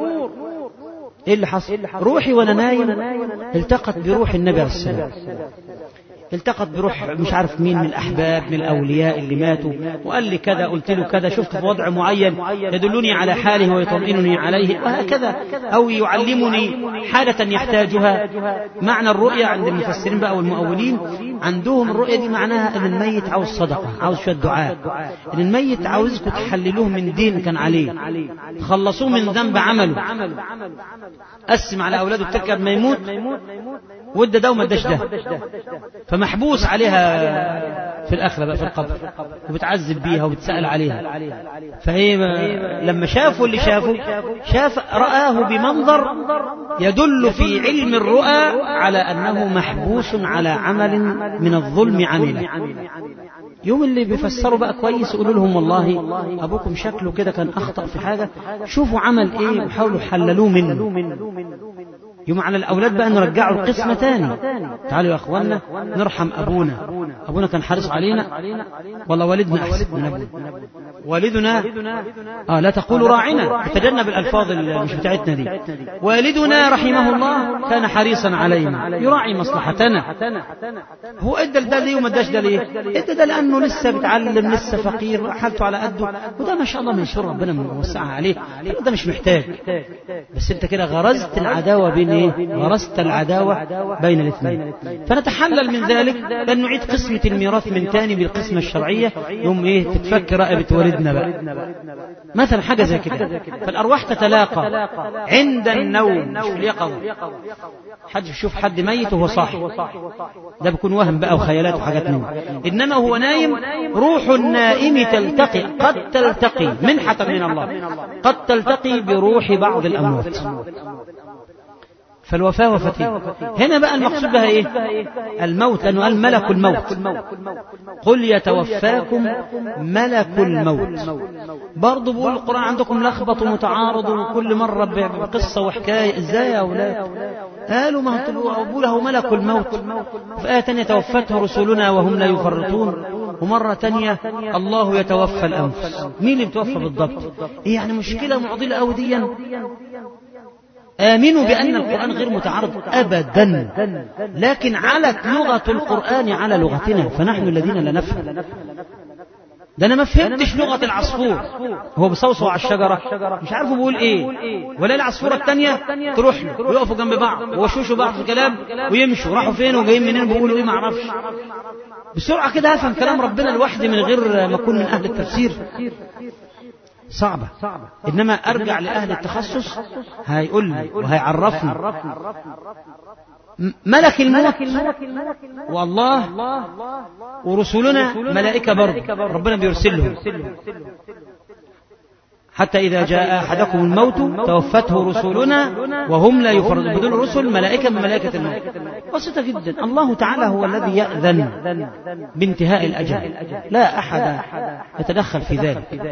ايه اللي حصل روحي وانا نايم التقت بروح النبي عليه السلام التقط بروح مش عارف مين من الأحباب من الأولياء اللي ماتوا وقال لي كذا قلت له كذا شفت في وضع معين يدلني على حاله ويطمئنني عليه وهكذا أو يعلمني حالة يحتاجها معنى الرؤيا عند المفسرين بقى والمؤولين عندهم الرؤيا دي معناها أن الميت عاوز صدقة عاوز شوية دعاء أن الميت عاوزكم تحللوه من دين كان عليه تخلصوه من ذنب عمله قسم على أولاده تركب ما يموت وده ده وما اداش ده فمحبوس عليها في الآخرة بقى في القبر وبتعذب بيها وبتسأل عليها فهي لما شافوا اللي شافوا شاف رآه بمنظر يدل في علم الرؤى على أنه محبوس على عمل من الظلم عمله يوم اللي بيفسروا بقى كويس يقولوا لهم والله أبوكم شكله كده كان أخطأ في حاجة شوفوا عمل إيه وحاولوا حللوه منه يوم على الأولاد بقى نرجعوا القسمة تاني تعالوا يا أخوانا نرحم أبونا أبونا كان حريص علينا والله والدنا أحسن من أبونا والدنا آه لا تقولوا راعنا تجنب الألفاظ اللي مش بتاعتنا دي والدنا رحمه الله كان حريصا علينا يراعي مصلحتنا هو ادى ده ليه وما اداش ده ليه ادى ده لأنه لسه بيتعلم لسه فقير حالته على قده وده ما شاء الله من شر ربنا موسعها عليه ده مش محتاج بس انت كده غرزت العداوة بين ايه غرست العداوة بين الاثنين فنتحلل من ذلك لأن نعيد قسمة الميراث من تاني بالقسمة الشرعية يوم ايه تتفك رقبة والدنا بقى مثلا حاجة زي كده فالأرواح تتلاقى عند النوم مش في اليقظة حد يشوف حد ميت وهو صاحي ده بيكون وهم بقى وخيالات وحاجات منه إنما هو نايم روح النائم تلتقي قد تلتقي منحة من الله قد تلتقي بروح بعض الأموات فالوفاة وفتيه هنا بقى المقصود بها ايه الموت لأنه قال ملك الموت قل يتوفاكم ملك الموت برضه بقول القرآن عندكم لخبط ومتعارض وكل مرة بقصة وحكاية ازاي يا أولاد قالوا ما هو له ملك الموت في آية تانية توفته رسلنا وهم لا يفرطون ومرة تانية الله يتوفى الأنفس مين اللي بتوفى بالضبط إيه يعني مشكلة معضلة أو ديا آمنوا بأن القرآن غير متعارض أبدا لكن علت لغة القرآن على لغتنا فنحن الذين لا نفهم ده انا ما فهمتش لغه العصفور هو بيصوصو على الشجره مش عارف بيقول ايه ولا العصفوره الثانيه تروح له ويقفوا جنب بعض ويوشوشوا بعض في الكلام ويمشوا راحوا فين وجايين منين بيقولوا ايه ما اعرفش بسرعه كده افهم كلام ربنا لوحدي من غير ما اكون من اهل التفسير صعبة إنما أرجع لأهل التخصص هيقول لي وهيعرفني ملك الموت والله ورسلنا ملائكة برضه ربنا بيرسلهم حتى إذا جاء أحدكم الموت توفته رسلنا وهم لا يفرضون بدون رسل ملائكة من ملائكة الموت بسيطة جدا الله تعالى هو الذي يأذن بانتهاء الأجل لا أحد يتدخل في ذلك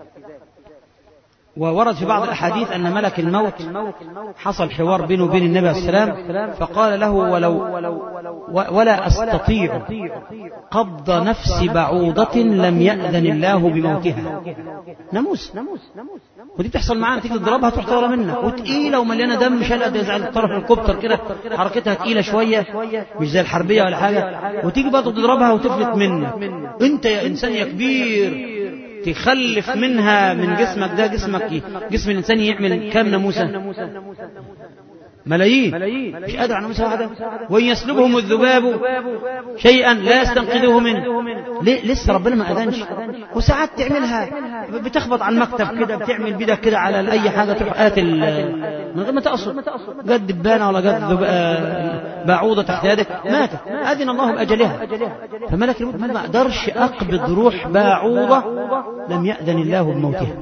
وورد في بعض الأحاديث أن ملك الموت حصل حوار بينه وبين النبي عليه السلام فقال له ولو ولا أستطيع قبض نفس بعوضة لم يأذن الله بموتها ناموس ودي بتحصل معانا تيجي تضربها تروح طالعه منك وتقيله ومليانه دم شلقه زي طرف الكوبتر كده حركتها تقيله شويه مش زي الحربيه ولا حاجه وتيجي برضه تضربها وتفلت منك انت يا انسان يا كبير تخلف منها من جسمك ده جسمك جسم الإنسان يعمل كام ناموسة ملايين مش قادر على ناموسة واحدة وإن يسلبهم الذباب شيئا لا يستنقذوه منه ليه لسه ربنا ما أذنش وساعات تعملها بتخبط على المكتب كده بتعمل بيدك كده على أي حاجة تروح قاتل من غير ما تقصد جد دبانة ولا جد بعوضة تحت يدك ماتت أذن الله بأجلها فملك الموت ما أقدرش أقبض روح بعوضة لم يأذن الله بموتها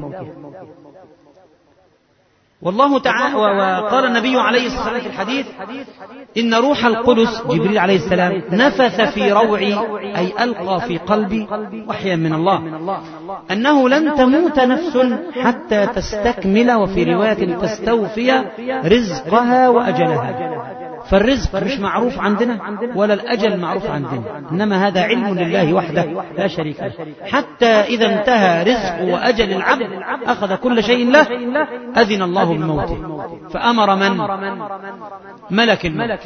والله تعالى وقال النبي عليه الصلاة والسلام في الحديث إن روح القدس جبريل عليه السلام نفث في روعي أي ألقى في قلبي وحيا من الله أنه لن تموت نفس حتى تستكمل وفي رواية تستوفي رزقها وأجلها فالرزق مش معروف عندنا ولا الأجل معروف عندنا إنما هذا علم لله وحده لا شريك له حتى إذا انتهى رزق وأجل العبد أخذ كل شيء له أذن الله الله بموته فأمر من ملك الموت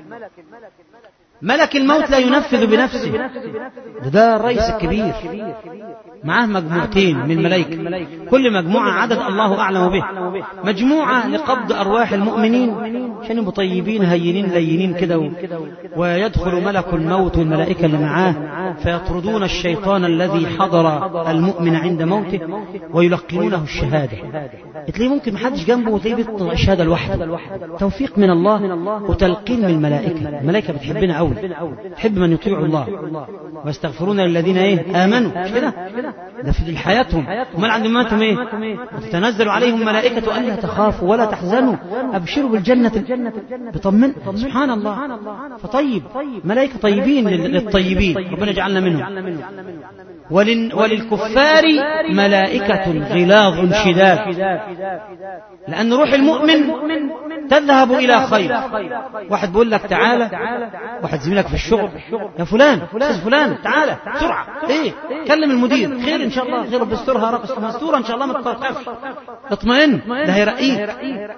ملك الموت لا ينفذ بنفسه ده, ده الرئيس الكبير معاه مجموعتين من الملائكة كل مجموعة عدد الله أعلم به مجموعة لقبض أرواح المؤمنين عشان يبقوا طيبين هينين لينين كده و... ويدخل ملك الموت والملائكة اللي معاه فيطردون الشيطان الذي حضر المؤمن عند موته ويلقنونه الشهادة تلاقيه ممكن محدش جنبه وتلاقيه بيطلع الشهادة لوحده توفيق من الله وتلقين من الملائكة الملائكة بتحبنا قوي تحب من يطيع الله ويستغفرون للذين ايه آمنوا مش كده ده في حياتهم امال عند ماتهم ايه وتتنزل عليهم ملائكة ألا تخافوا ولا تحزنوا أبشروا بالجنة بطمن سبحان الله فطيب ملائكة طيبين للطيبين ربنا يجعلنا منهم ولل وللكفار ملائكة غلاظ شداد لأن روح المؤمن تذهب إلى خير واحد بيقول لك تعالى واحد زميلك في الشغل يا فلان أستاذ فلان تعالى بسرعة إيه كلم المدير خير إن شاء الله خير بسترها رقص مستورة إن شاء الله ما تخافش اطمئن ده هيرقيك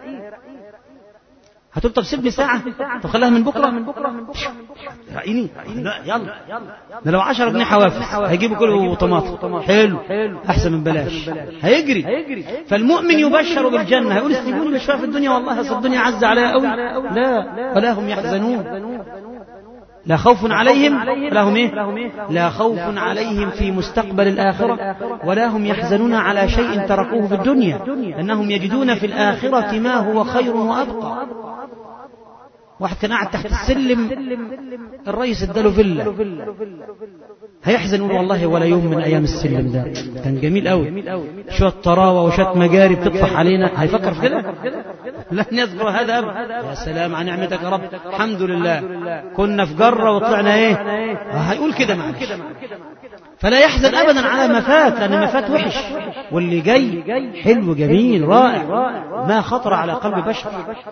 هتقول طب سيبني ساعة طب خليها من بكرة رأيني لا يلا ده لو 10 جنيه حوافز هيجيبوا كله طماطم حلو أحسن من بلاش هيجري فالمؤمن يبشر بالجنة هيقول سيبوني شوية في الدنيا والله أصل الدنيا عز عليها قوي لا ولا هم يحزنون لا خوف عليهم ولا هم ايه لا خوف عليهم في مستقبل الآخرة ولا هم يحزنون على شيء تركوه في الدنيا أنهم يجدون في الآخرة ما هو خير وأبقى واحد كان قاعد تحت السلم الرئيس اداله فيلا هيحزن يقول والله ولا يوم من ايام السلم ده كان جميل قوي شويه طراوه وشويه مجاري بتطفح علينا هيفكر في كده لن يذكر هذا ابدا يا سلام عن نعمتك يا رب الحمد لله كنا في جره وطلعنا ايه هيقول كده معلش فلا يحزن ابدا على ما فات لان ما فات وحش واللي جاي حلو جميل رائع ما خطر على قلب بشر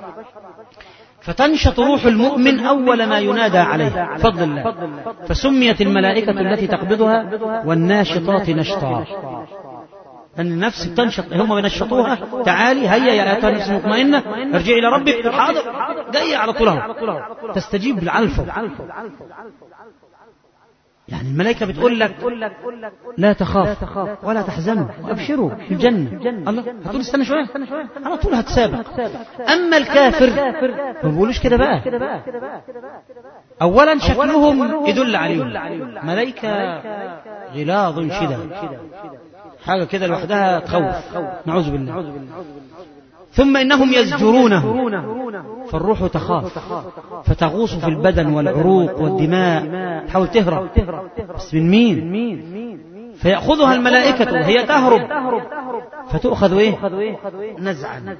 فتنشط روح المؤمن أول ما ينادى عليه فضل الله فسميت الملائكة التي تقبضها والناشطات نشطا أن النفس بتنشط هم بينشطوها تعالي هيا يا أيتها النفس المطمئنة ارجعي إلى ربك حاضر جاية على طولها تستجيب بالعنفة يعني الملائكة بتقول لك لا تخاف ولا تحزنوا وابشروا في الجنة الله هتقول استنى شوية على طول هتسابق أما الكافر ما بيقولوش كده بقى أولا شكلهم يدل عليهم ملائكة غلاظ شداد حاجة كده لوحدها تخوف نعوذ بالله ثم إنهم يزجرونه فالروح تخاف فتغوص في البدن والعروق والدماء تحاول تهرب بس من مين فيأخذها الملائكة وهي تهرب فتؤخذ ايه نزعا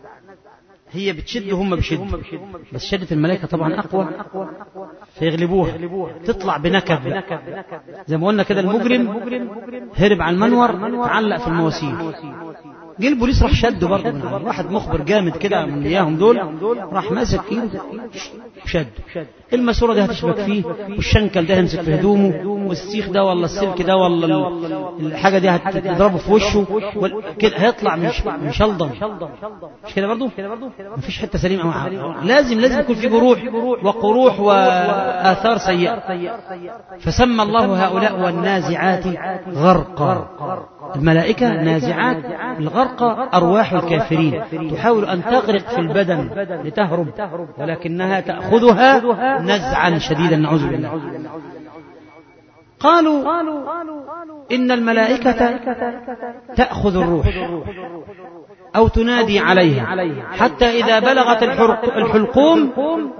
هي بتشد هم بشد بس شدة الملائكة طبعا أقوى فيغلبوها تطلع بنكب زي ما قلنا كده المجرم هرب على المنور تعلق في المواسير جه البوليس راح شده برضه من عليه واحد مخبر جامد كده من اياهم دول راح ماسك ايده شده الماسوره دي هتشبك فيه والشنكل ده هيمسك في هدومه والسيخ ده ولا السلك ده ولا الحاجه دي هتضربه في وشه كده هيطلع مش مشلضم مش كده برضه مفيش حته سليمه معاه لازم لازم يكون في جروح وقروح واثار سيئه فسمى الله هؤلاء والنازعات غرقا الملائكة نازعات الغرق أرواح الكافرين تحاول أن تغرق في البدن لتهرب ولكنها تأخذها نزعا شديدا نعوذ بالله قالوا إن الملائكة تأخذ الروح أو تنادي عليها حتى إذا بلغت الحلقوم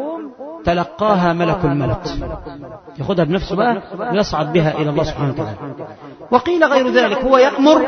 تلقاها ملك الملك ياخذها بنفسه بقى ويصعد بها إلى الله سبحانه وتعالى وقيل غير ذلك هو يأمر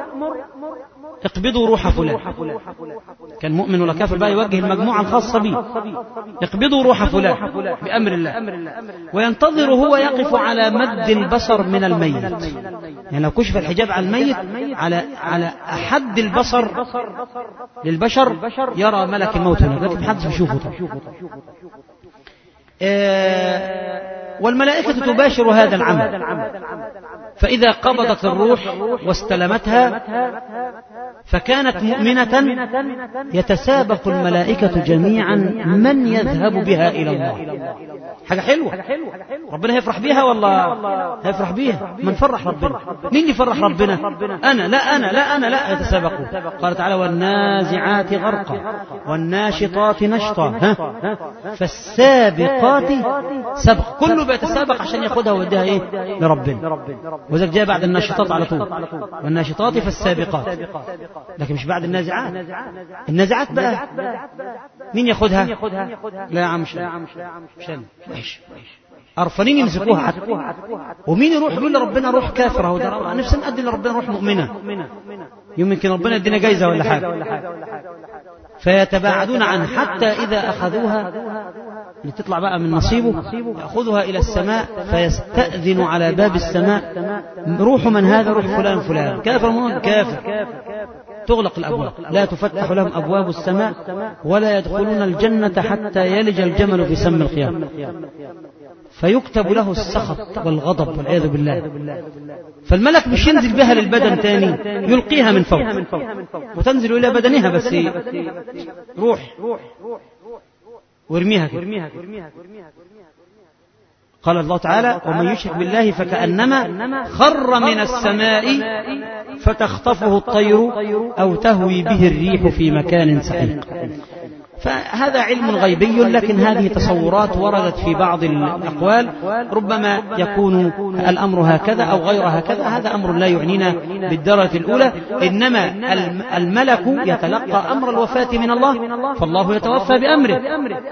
اقبضوا روح فلان كان مؤمن ولا كافر بقى يوجه المجموعة الخاصة به اقبضوا روح فلان بأمر الله وينتظر هو يقف على مد البصر من الميت يعني لو كشف الحجاب عن الميت على على حد البصر للبشر يرى ملك الموت هناك لكن محدش بيشوفه آه، والملائكة تباشر هذا العمل فإذا قبضت الروح واستلمتها فكانت مؤمنة يتسابق الملائكة جميعا من يذهب بها إلى الله حاجة حلوة ربنا هيفرح بيها ولا هيفرح بيها من فرح ربنا مين يفرح ربنا أنا لا أنا لا أنا لا يتسابقون قال تعالى والنازعات غرقا والناشطات نشطا ها فالسابقات سبق كله بيتسابق عشان ياخدها ويديها ايه لربنا وذلك جاء بعد الناشطات على طول والناشطات فالسابقات لكن مش بعد النازعات النازعات بقى مين ياخدها لا يا عم مش مش أنا. ماشي قرفانين يمسكوها حتى ومين يروح يقول لربنا روح كافر اهو ده نفسي نقدم لربنا روح مؤمنه يمكن ربنا يدينا جايزه ولا حاجه فيتباعدون عنه حتى اذا اخذوها لتطلع بقى من نصيبه ياخذها الى السماء فيستاذن على باب السماء روح من هذا روح فلان فلان كافر من كافر تغلق الأبواب لا تفتح لهم أبواب السماء ولا يدخلون الجنة حتى يلج الجمل في سم الخيام فيكتب له السخط والغضب والعياذ بالله فالملك مش ينزل بها للبدن تاني يلقيها من فوق وتنزل إلى بدنها بس روح وارميها كده قال الله تعالى ومن يشرك بالله فكأنما خر من السماء فتخطفه الطير أو تهوي به الريح في مكان سحيق فهذا علم غيبي لكن هذه تصورات وردت في بعض الأقوال ربما يكون الأمر هكذا أو غير هكذا هذا أمر لا يعنينا بالدرجة الأولى إنما الملك يتلقى أمر الوفاة من الله فالله يتوفى بأمره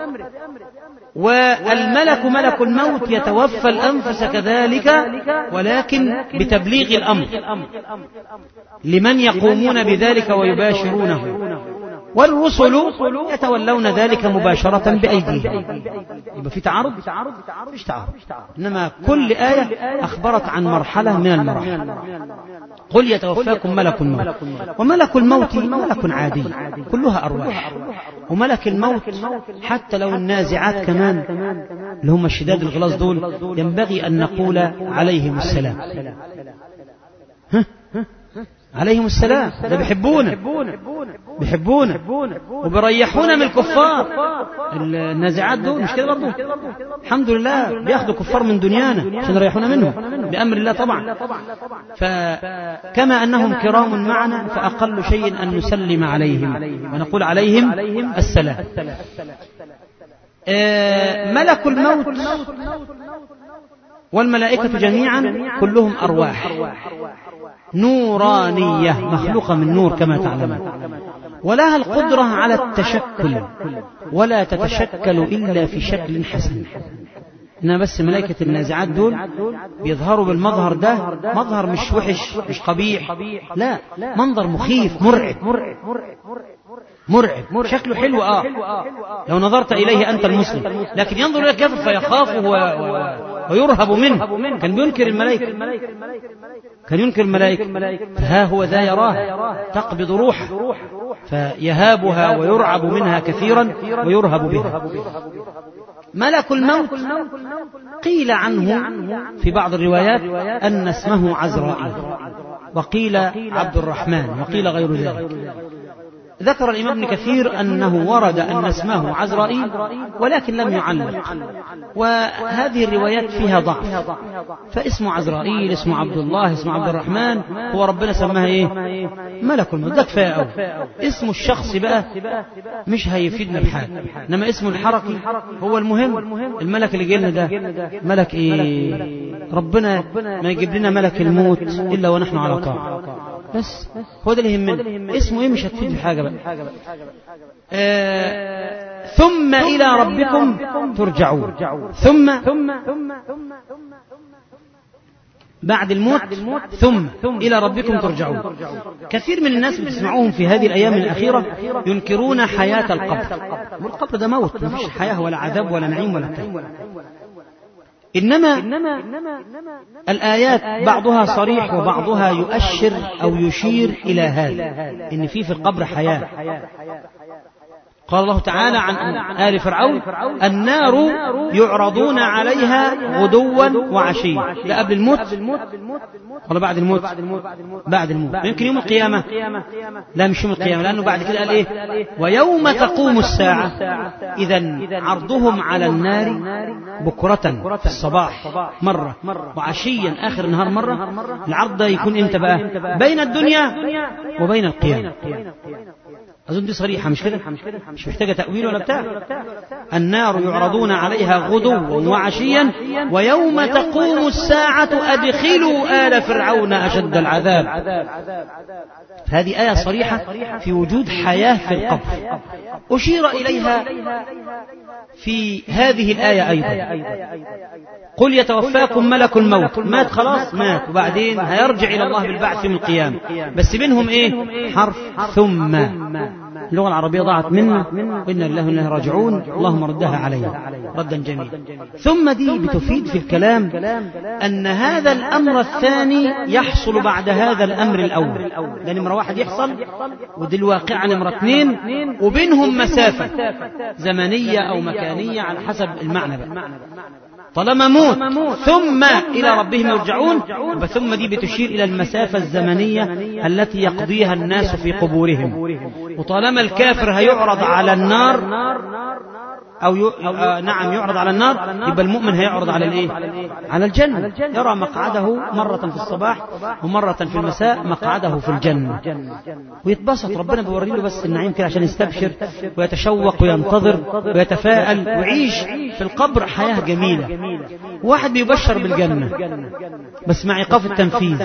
والملك ملك الموت يتوفى الأنفس كذلك ولكن بتبليغ الأمر لمن يقومون بذلك ويباشرونه والرسل يتولون ذلك مباشرة بأيديهم يبقى في تعارض مفيش تعارض إنما كل آية أخبرت عن مرحلة من المراحل قل يتوفاكم ملك الموت وملك الموت ملك عادي كلها أرواح وملك الموت حتى لو النازعات كمان اللي هم الشداد الغلاظ دول ينبغي أن نقول عليهم السلام ها عليهم السلام ده بيحبونا بيحبونا وبيريحونا من الكفار النازعات دول مش كده برضه الحمد لله بياخدوا كفار من دنيانا عشان يريحونا منهم بأمر الله طبعا فكما أنهم كرام معنا فأقل شيء أن نسلم عليهم ونقول عليهم السلام ملك الموت والملائكة جميعا كلهم أرواح نورانية مخلوقة من نور كما تعلمون ولها القدرة على التشكل ولا تتشكل إلا في شكل حسن إنما بس ملائكة النازعات دول بيظهروا بالمظهر ده مظهر مش وحش مش قبيح لا منظر مخيف مرعب مرعب شكله حلو آه لو نظرت إليه أنت المسلم لكن ينظر إلى الكافر فيخافه و... و... ويرهب منه كان بينكر الملائكة كان ينكر الملائكة فها هو ذا يراها تقبض روحه فيهابها ويرعب منها كثيرا ويرهب بها ملك الموت قيل عنه في بعض الروايات أن اسمه عزرائيل وقيل عبد الرحمن وقيل غير ذلك ذكر الإمام ابن كثير أنه ورد أن اسمه عزرائيل ولكن لم يعلق وهذه الروايات فيها ضعف فاسمه عزرائيل اسمه عبد الله اسمه عبد الرحمن هو ربنا سماها ايه ملك الموت ده كفايه قوي اسم الشخص بقى مش هيفيدنا بحاجه انما اسمه الحركي هو المهم الملك اللي جاي ده ملك ايه ربنا ما يجيب لنا ملك الموت الا ونحن على طاعه بس هو ده اللي يهمنا اسمه ايه مش هتفيد بحاجه بقى آه ثم الى ربكم ترجعون ثم بعد الموت ثم إلى ربكم ترجعون كثير من الناس بتسمعوهم في هذه الأيام الأخيرة ينكرون حياة القبر والقبر ده موت ما فيش حياة ولا عذاب ولا نعيم ولا بتاع إنما الآيات بعضها صريح وبعضها يؤشر أو يشير إلى هذا إن في في القبر حياة قال الله تعالى عن آل فرعون النار يعرضون عليها غدوا وعشيا لا قبل الموت ولا بعد الموت بعد الموت يمكن يوم القيامة لا مش يوم القيامة لأنه بعد كده قال إيه ويوم تقوم الساعة إذا عرضهم على النار بكرة في الصباح مرة وعشيا آخر النهار مرة العرض ده يكون إمتى بقى بين الدنيا وبين القيامة أظن دي صريحة مش كده مش محتاجة تأويل ولا بتاع النار يعرضون عليها غدوا وعشيا ويوم تقوم الساعة أدخلوا آل فرعون أشد العذاب هذه آية صريحة في وجود حياة في القبر أشير إليها في هذه الآية أيضا قل يتوفاكم ملك الموت مات خلاص مات وبعدين هيرجع إلى الله بالبعث يوم القيامة بس بينهم إيه حرف ثم اللغة العربية ضاعت منا وإنا لله وإنا راجعون اللهم ردها علينا ردا جميلا ثم دي بتفيد في الكلام أن هذا الأمر الثاني يحصل بعد هذا الأمر الأول ده نمرة واحد يحصل ودي الواقعة نمرة اثنين وبينهم مسافة زمنية أو مكانية على حسب المعنى بقى طالما موت ثم إلى ربهم يرجعون ثم دي بتشير إلى المسافة الزمنية التي يقضيها الناس في قبورهم وطالما الكافر هيعرض على النار أو ي... آه نعم يعرض على النار يبقى المؤمن هيعرض على الإيه؟ على الجنة يرى مقعده مرة في الصباح ومرة في المساء مقعده في الجنة ويتبسط ربنا بيوري له بس النعيم كده عشان يستبشر ويتشوق وينتظر ويتفائل ويعيش في القبر حياة جميلة واحد بيبشر بالجنة بس مع إيقاف التنفيذ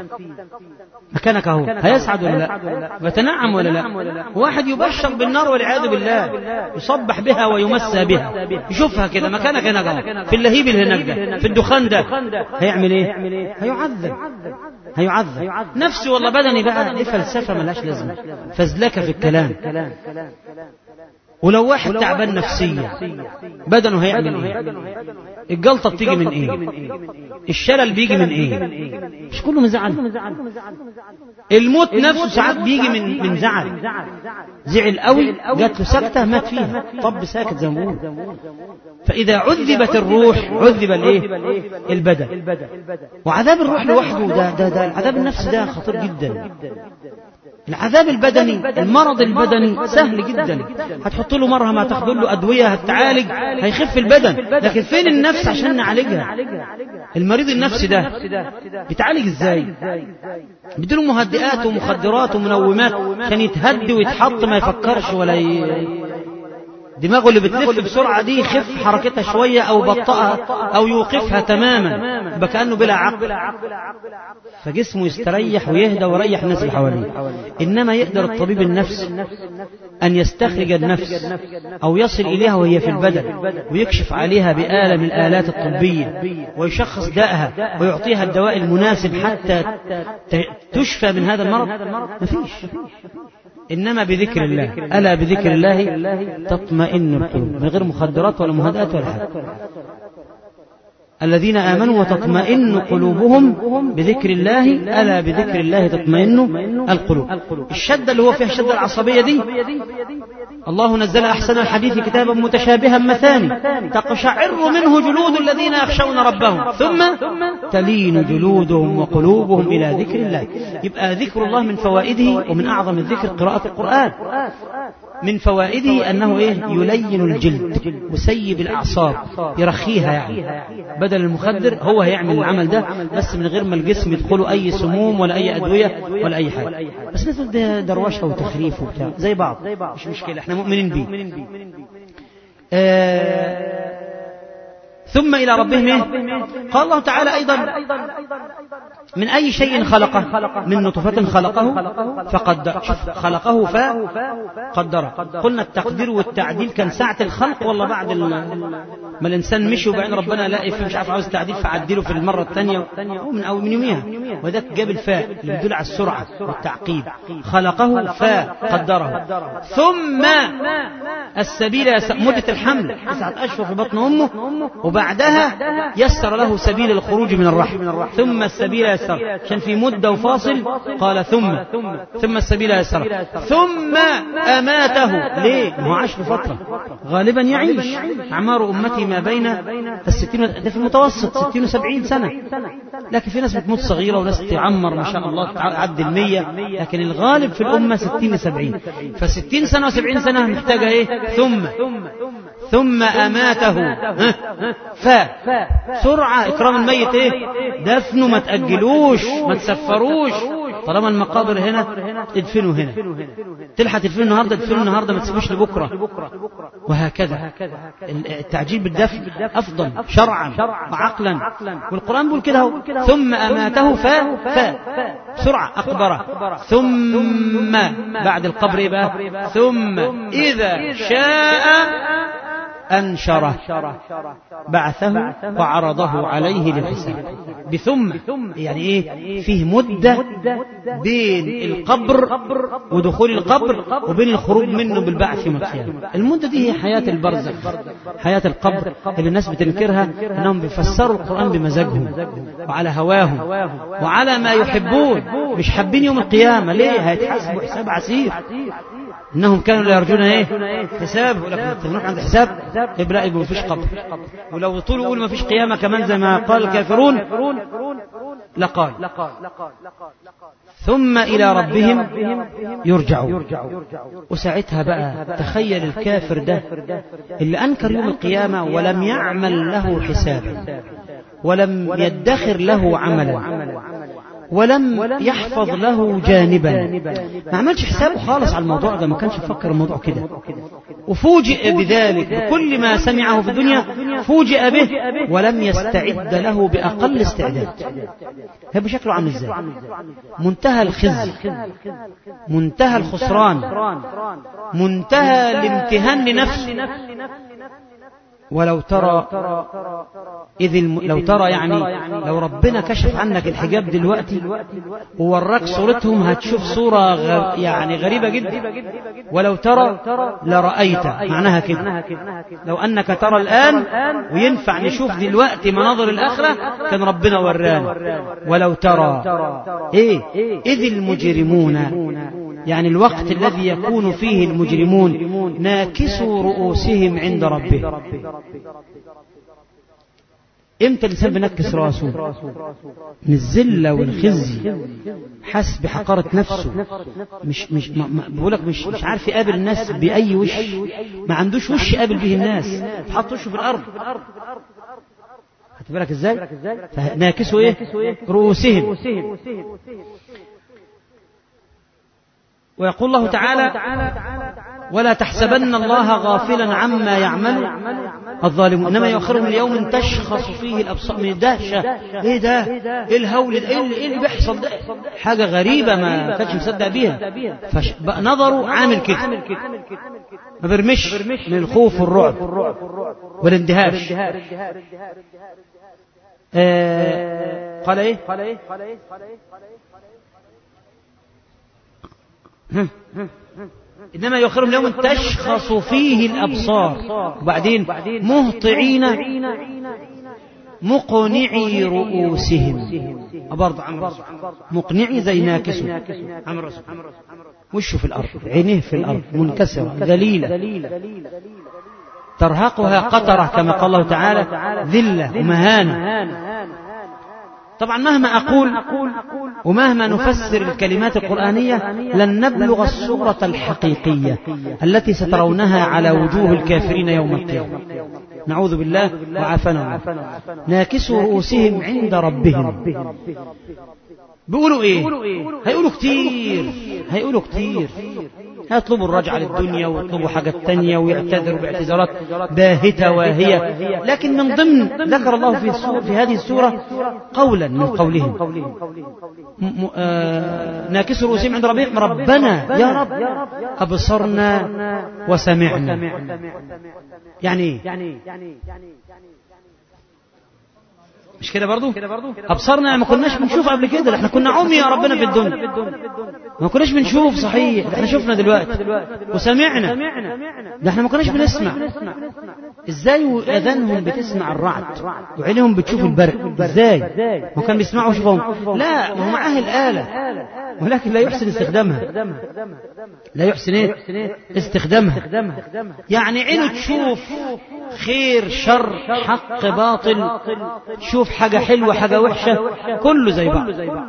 مكانك اهو هيسعد ولا لا ويتنعم ولا لا واحد يبشر بالنار والعياذ بالله يصبح بها ويمسى بها يشوفها كده مكانك هناك في اللهيب اللي هناك ده في الدخان ده هيعمل ايه هيعذب هيعذب نفسي والله بدني بقى دي فلسفه ملهاش لازمه فزلكه في الكلام ولو واحد تعبان نفسيا بدنه هيعمل ايه الجلطه بتيجي من ايه الشلل بيجي من ايه مش كله من زعل الموت نفسه ساعات بيجي من من زعل زعل قوي جات له سكته مات فيها طب ساكت زي ما بيقولوا فاذا عذبت الروح عذب الايه البدن وعذاب الروح لوحده ده ده ده العذاب النفسي ده خطير جدا العذاب البدني المرض البدني سهل جدا هتحط له مرهم هتاخد له ادويه هتعالج هيخف البدن لكن فين النفس عشان نعالجها المريض النفسي ده بيتعالج ازاي بيديله مهدئات ومخدرات ومنومات عشان يتهدي ويتحط ما يفكرش ولا ي... دماغه اللي بتلف بسرعة دي يخف حركتها شوية أو بطئها أو يوقفها تماما يبقى كأنه بلا عقل فجسمه يستريح ويهدى ويريح الناس اللي حواليه إنما يقدر الطبيب النفسي أن يستخرج النفس أو يصل إليها وهي في البدن ويكشف عليها بآلة من الآلات الطبية ويشخص دائها ويعطيها الدواء المناسب حتى تشفى من هذا المرض مفيش إنما بذكر الله ألا بذكر الله تطمئن القلوب من غير مخدرات ولا مهدئات ولا حاجة الذين آمنوا وتطمئن قلوبهم بذكر الله ألا بذكر الله تطمئن القلوب الشدة اللي هو فيها الشدة العصبية دي الله نزل أحسن الحديث كتابا متشابها مثاني تقشعر منه جلود الذين يخشون ربهم ثم تلين جلودهم وقلوبهم إلى ذكر الله يبقى ذكر الله من فوائده ومن أعظم الذكر قراءة القرآن من فوائده أنه إيه يلين الجلد يسيب الأعصاب يرخيها يعني بدل المخدر هو هيعمل العمل ده بس من غير ما الجسم يدخله أي سموم ولا أي أدوية ولا أي حاجة بس مثل ده دروشة وتخريف وبتاع زي بعض مش مشكلة احنا مؤمنين بيه آه ثم إلى ربهم إيه؟ قال الله تعالى أيضا من أي شيء خلقه من نطفة خلقه فقدر خلقه فقدره قلنا التقدير والتعديل كان ساعة الخلق ولا بعد ما الإنسان مشي وبعدين ربنا لاقي فيه مش عارف عاوز تعديل فعدله في المرة الثانية أو من أو من يوميها وذاك جاب الفاء اللي بيدل على السرعة والتعقيب خلقه فقدره ثم السبيل مدة الحمل تسعة أشهر في بطن أمه وبعد وبعدها يسر له سبيل الخروج من الرحم ثم السبيل يسر عشان في مدة وفاصل قال ثم ثم السبيل يسر ثم أماته ليه؟ ما هو عاش فترة غالبا يعيش أعمار أمتي ما بين الستين ده في المتوسط ستين وسبعين سنة لكن في ناس بتموت صغيرة وناس تعمر ما شاء الله تعدي المية لكن الغالب في الأمة ستين وسبعين فستين سنة وسبعين سنة محتاجة إيه ثم ثم أماته ف سرعة إكرام الميت إيه دفنه ما تأجلوش ما تسفروش طالما المقابر هنا ادفنوا هنا تلحق تدفنوا النهاردة ادفنوا النهاردة ما تسيبوش لبكرة وهكذا التعجيل بالدفن أفضل شرعا وعقلا والقرآن بيقول كده ثم أماته ف ف سرعة أقبره ثم بعد القبر إيه بقى ثم إذا شاء أنشره بعثه وعرضه عليه للحساب بثم يعني إيه فيه مدة بين القبر ودخول القبر وبين الخروج منه بالبعث يوم القيامة المدة دي هي حياة البرزخ حياة القبر اللي الناس بتنكرها أنهم بيفسروا القرآن بمزاجهم وعلى هواهم وعلى ما يحبون مش حابين يوم القيامة ليه هيتحاسبوا حساب عسير انهم كانوا لا يرجون ايه حساب ولكن تروح عند حساب يبقى يبقى ما فيش قبر ولو طول يقول ما فيش قيامه كمان زي ما قال الكافرون لقال ثم الى ربهم يرجعون وساعتها بقى تخيل الكافر ده اللي انكر يوم القيامه ولم يعمل له حسابا ولم يدخر له عملا ولم يحفظ له جانبا ما عملش حسابه خالص على الموضوع ده ما كانش يفكر الموضوع كده وفوجئ بذلك بكل ما سمعه في الدنيا فوجئ به ولم يستعد له بأقل استعداد هيبقى شكله عامل ازاي منتهى الخزي منتهى الخسران منتهى الامتهان لنفسه ولو ترى إذ الم... لو ترى يعني لو ربنا كشف عنك الحجاب دلوقتي ووراك صورتهم هتشوف صورة غ... يعني غريبة جدا ولو ترى لرأيت معناها كده لو أنك ترى الآن وينفع نشوف دلوقتي مناظر الآخرة كان ربنا ورانا ولو ترى إيه إذ المجرمون يعني الوقت الذي يكون فيه المجرمون ناكسوا رؤوسهم عند ربهم امتى الانسان بينكس راسه من الذله والخزي حس بحقاره نفسه مش مش بقولك مش مش عارف يقابل الناس باي وش ما عندوش وش يقابل به الناس حط وشه في الارض خدت بالك ازاي ناكسوا ايه رؤوسهم ويقول الله تعالى ولا تحسبن الله غافلا عما يعمل الظالمون انما يؤخرهم ليوم تشخص فيه الابصار من الدهشه ايه ده ايه الهول ده ايه اللي بيحصل ده حاجه غريبه ما كانش مصدق بيها فنظروا عامل كده ما برمش من الخوف والرعب والاندهاش آه قال ايه إنما يؤخرهم يوم تشخص فيه الأبصار وبعدين مهطعين مقنعي رؤوسهم برضه عمرو مقنعي زي ناكسه عمرو وشه في الأرض عينيه في الأرض منكسرة ذليلة ترهقها قطرة كما قال الله تعالى ذلة ومهانة طبعا مهما أقول ومهما نفسر الكلمات القرآنية لن نبلغ الصورة الحقيقية التي سترونها على وجوه الكافرين يوم القيامة نعوذ بالله وعافنا ناكسوا رؤوسهم عند ربهم بيقولوا ايه هيقولوا كتير هيقولوا كتير هيطلبوا الرجعة للدنيا ويطلبوا حاجات تانية ويعتذروا باعتذارات باهتة واهية لكن من ضمن ذكر الله في, في هذه السورة قولا من قولهم آه ناكسوا رؤوسهم عند ربهم ربنا يا رب أبصرنا وسمعنا يعني مش كده برضو ابصارنا ما كناش بنشوف قبل كده ده احنا كنا عمي يا ربنا في الدنيا ما كناش بنشوف صحيح ده احنا شفنا دلوقتي وسمعنا ده احنا ما كناش بنسمع ازاي واذانهم بتسمع الرعد وعينهم بتشوف البرق ازاي ما كان بيسمعوا شوفهم لا ما هو معاه الآلة ولكن لا يحسن استخدامها لا يحسن ايه استخدامها يعني عينه تشوف خير شر حق باطل شوف حاجة حلوة حاجة وحشة كله زي بعض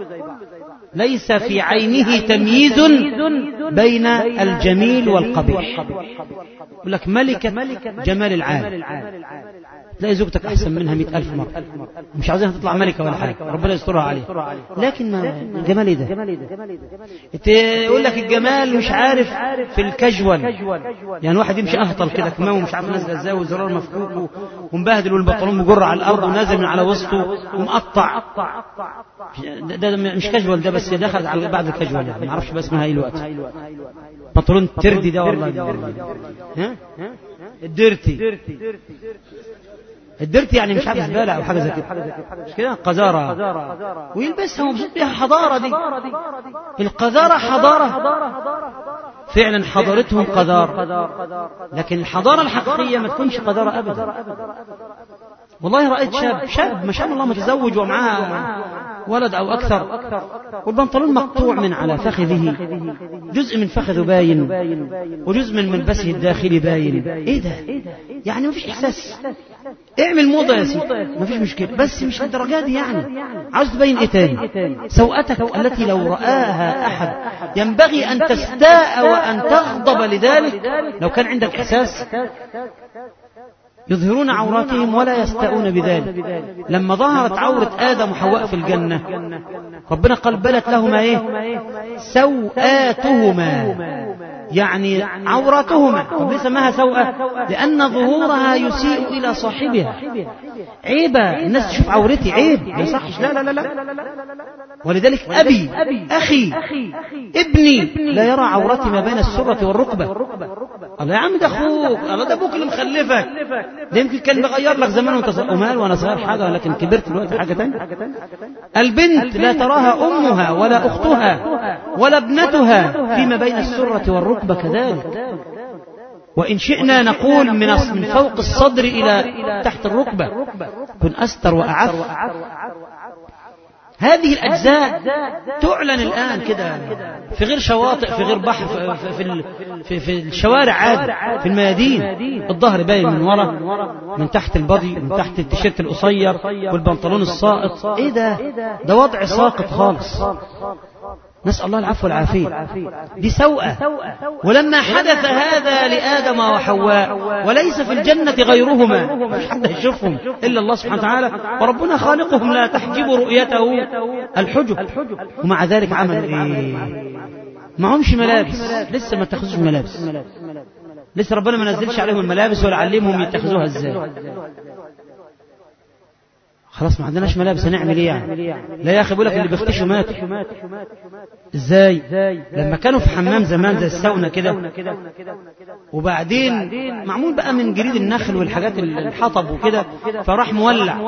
ليس في عينه تمييز بين الجميل والقبيح يقول لك ملكة جمال العالم تلاقي زوجتك أحسن منها مئة ألف مرة مش عاوزينها تطلع ملكة ولا حاجة ربنا يسترها عليها لكن ما الجمال إيه ده يقول لك الجمال مش عارف في الكجول يعني واحد يمشي أهطل كده كمام ومش عارف نازل ازاي والزرار مفكوك ومبهدل والبنطلون مجر على الأرض ونازل من على وسطه ومقطع ده, ده مش كجول ده بس دخل على بعد الكجول يعني ما اعرفش بقى اسمها ايه الوقت بنطلون تردي ده والله ها الديرتي الدرتي يعني مش عارف زبالة أو حاجة زي كده مش كده قذارة ويلبسها ومبسوط بيها حضارة دي القذارة حضارة فعلا حضارتهم قذارة لكن الحضارة الحقيقية ما تكونش قذارة أبدا والله رأيت شاب شاب ما شاء الله متزوج ومعاه ولد أو أكثر والبنطلون مقطوع من على فخذه جزء من فخذه باين وجزء من ملبسه الداخلي باين إيه ده يعني ما فيش إحساس اعمل موضة يا سيدي ما فيش مشكلة بس مش للدرجة دي يعني عاوز تبين ايه تاني سوءتك التي لو رآها أحد ينبغي أن تستاء وأن تغضب لذلك لو كان عندك إحساس يظهرون عوراتهم ولا يستاءون بذلك لما ظهرت عورة آدم وحواء في الجنة ربنا قال بلت لهما ايه سوآتهما يعني عوراتهما طب ليه سماها سوءة لأن ظهورها يسيء إلى صاحبها عيبة الناس تشوف عورتي عيب ما يصحش لا لا لا لا ولذلك أبي أخي ابني لا يرى عورتي ما بين السرة والركبة الله يا عم ده أخوك الله ده أبوك اللي مخلفك ده يمكن كان مغير لك زمان وانت أمال وأنا صغير حاجة ولكن كبرت دلوقتي حاجة تانية البنت لا تراها أمها ولا أختها ولا ابنتها فيما بين السرة والركبة كذلك وإن شئنا نقول من من فوق الصدر إلى تحت الركبة كن أستر وأعف هذه الأجزاء تعلن الآن كده في غير شواطئ في غير بحر في, في, في, في الشوارع عادي في الميادين الظهر باين من ورا من تحت البضي من تحت التيشيرت القصير والبنطلون الساقط ايه ده ده وضع ساقط خالص نسأل الله العفو والعافية دي سوءة ولما حدث هذا لآدم وحواء وليس في الجنة غيرهما مش حد يشوفهم إلا الله سبحانه وتعالى وربنا خالقهم لا تحجب رؤيته الحجب ومع ذلك عملوا إيه معهمش ملابس لسه ما اتخذوش ملابس لسه ربنا ما نزلش عليهم الملابس ولا علمهم يتخذوها ازاي خلاص ما عندناش ملابس هنعمل ايه يعني لا يا اخي بيقول لك اللي بيختشوا ماتوا ازاي لما كانوا في حمام زمان زي الساونا كده وبعدين معمول بقى من جريد النخل والحاجات الحطب وكده فراح مولع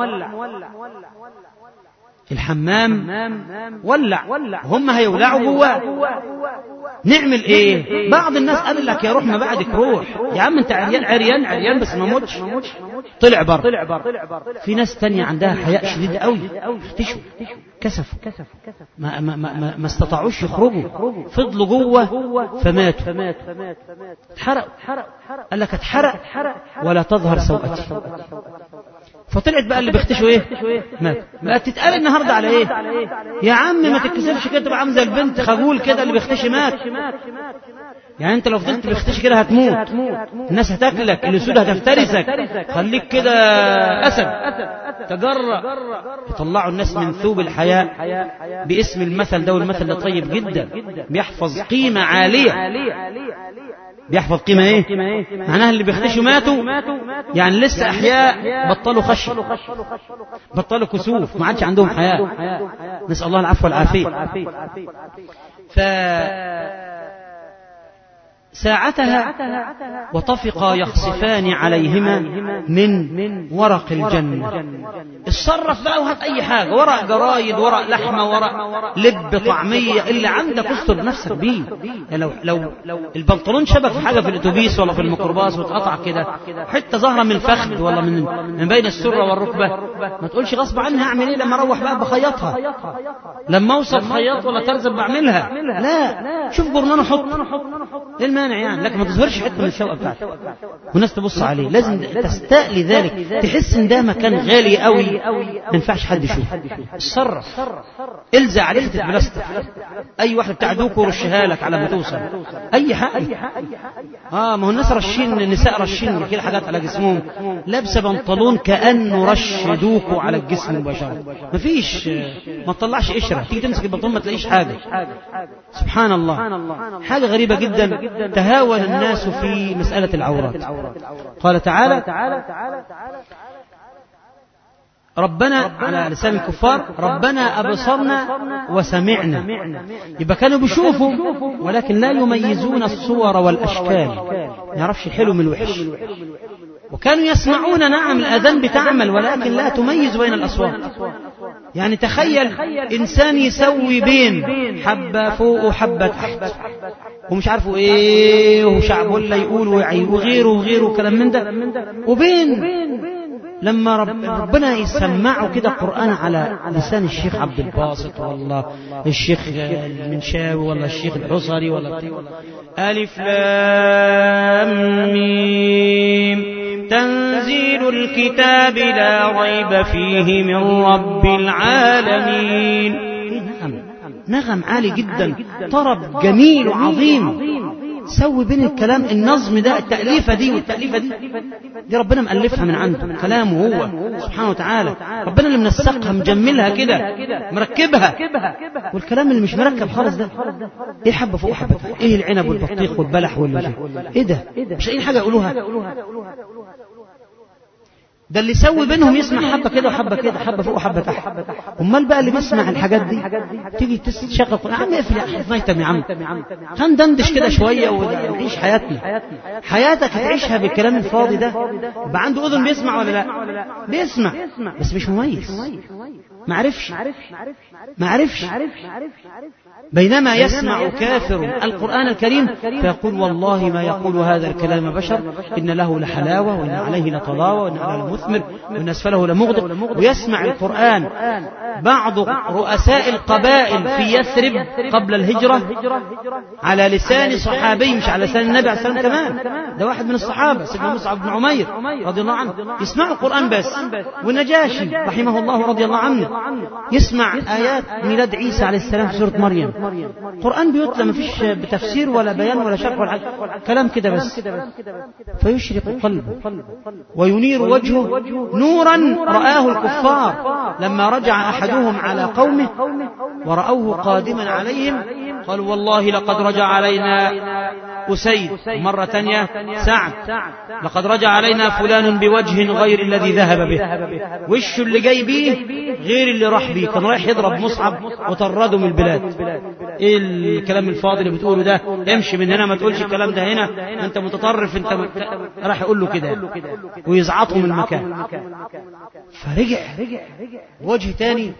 الحمام ولع هم هيولعوا جواه نعمل ايه بعض الناس قال لك يا روح ما بعدك روح يا عم انت عريان عريان عريان بس ما موتش طلع بره في ناس تانية عندها حياء شديد قوي اختشوا كسفوا ما, ما, ما, ما استطاعوش يخرجوا فضلوا جوه فماتوا اتحرق قال لك اتحرق ولا تظهر سوءتي فطلعت بقى اللي بيختشوا ايه مات بقت تتقال النهارده على ايه يا عم ما تتكسفش كده تبقى عامل زي البنت خجول كده اللي بيختشي مات يعني انت لو فضلت بيختشي كده هتموت الناس هتاكلك الاسود هتفترسك خليك كده اسد تجرأ يطلعوا الناس من ثوب الحياء باسم المثل ده والمثل ده طيب جدا بيحفظ قيمة عالية بيحفظ قيمة ايه معناها اللي بيختشوا ماتوا يعني لسه احياء بطلوا خشي بطلوا كسوف ما عادش عندهم حياة نسأل الله العفو والعافية ف ساعتها وطفقا يخصفان عليهما من ورق الجنة اتصرف بقى وهات أي حاجة ورق جرايد ورق لحمة ورق لب طعمية اللي عندك استر نفسك بيه يعني لو لو البنطلون شبك في حاجة في الأتوبيس ولا في الميكروباص واتقطع كده حتة ظاهرة من الفخذ ولا من من بين السرة والركبة ما تقولش غصب عني هعمل ايه لما اروح بقى بخيطها لما اوصل خياط ولا ترزب بعملها لا شوف جرنان حط ايه المانع يعني لكن ما تظهرش حته من الشوقه بتاعتك والناس تبص عليه لازم تستقلي ذلك تحس ان ده مكان غالي قوي ما ينفعش حد يشوفه اتصرف الزع عليه حته بلاستيك اي واحد بتاع دوكو رشها لك على ما توصل اي حاجه اه ما هو الناس رشين النساء رشين كده حاجات على جسمهم لابسه بنطلون كانه رش دوكو على الجسم مباشره مفيش ما تطلعش قشره تيجي تمسك البنطلون ما تلاقيش حاجه سبحان الله حاجه غريبه جدا تهاون الناس في مساله العورات قال تعالى ربنا على لسان الكفار ربنا أبصرنا وسمعنا يبقى كانوا بيشوفوا ولكن لا يميزون الصور والأشكال ما يعرفش الحلو من الوحش وكانوا يسمعون نعم الأذان بتعمل ولكن لا تميز بين الأصوات يعني تخيل إنسان يسوي بين حبة فوق وحبة تحت ومش عارفوا ايه وشعبولة يقول وغيره وغيره كلام من ده وبين لما رب ربنا يسمعوا كده قرآن على لسان الشيخ عبد الباسط والله الشيخ المنشاوي ولا الشيخ الحصري ولا ألف لام ميم تنزيل الكتاب لا ريب فيه من رب العالمين نغم نغم عالي جدا طرب جميل وعظيم سوي بين الكلام النظم ده التأليفة دي والتأليفة دي دي ربنا مألفها من عنده كلامه هو سبحانه وتعالى ربنا اللي منسقها مجملها كده مركبها والكلام اللي مش مركب خالص ده ايه حبة فوق حبة ايه العنب والبطيخ والبلح واللي ايه ده مش اي حاجة يقولوها ده اللي يسوي بينهم يسمع حبة كده وحبة كده حبة فوق وحبة تحت امال بقى اللي بيسمع الحاجات دي تيجي تشغل يا عم اقفل يا ميتم يا عم خلينا ندندش كده شوية ونعيش حياتنا حياتك هتعيشها بالكلام الفاضي ده يبقى عنده اذن بيسمع ولا لا بيسمع بس مش مميز ما عرفش ما عرفش بينما يسمع كافر القرآن الكريم فيقول والله ما يقول هذا الكلام بشر إن له لحلاوة وإن عليه لطلاوة وإن على مثمر وإن أسفله لمغدق ويسمع القرآن بعض رؤساء القبائل في يثرب قبل الهجرة على لسان صحابي مش على لسان النبي عليه السلام كمان ده واحد من الصحابة سيدنا مصعب بن عمير رضي الله عنه يسمع القرآن بس والنجاشي رحمه الله رضي الله عنه يسمع آيات ميلاد عيسى عليه السلام في سورة مريم قرآن بيتلى ما فيش بتفسير ولا بيان ولا شرح ولا حاجة كلام كده بس فيشرق قلبه وينير وجهه نورا رآه الكفار لما رجع أحدهم على قومه ورأوه قادما عليهم قالوا والله لقد رجع علينا أسيد مرة تانية سعد لقد رجع علينا فلان بوجه غير الذي ذهب به وشه اللي جاي بيه غير اللي راح بيه كان رايح يضرب مصعب وطرده من البلاد ايه الكلام الفاضي اللي بتقوله ده امشي من هنا ما تقولش الكلام ده هنا انت متطرف انت م... راح يقول له كده ويزعطه من مكان فرجع وجه تاني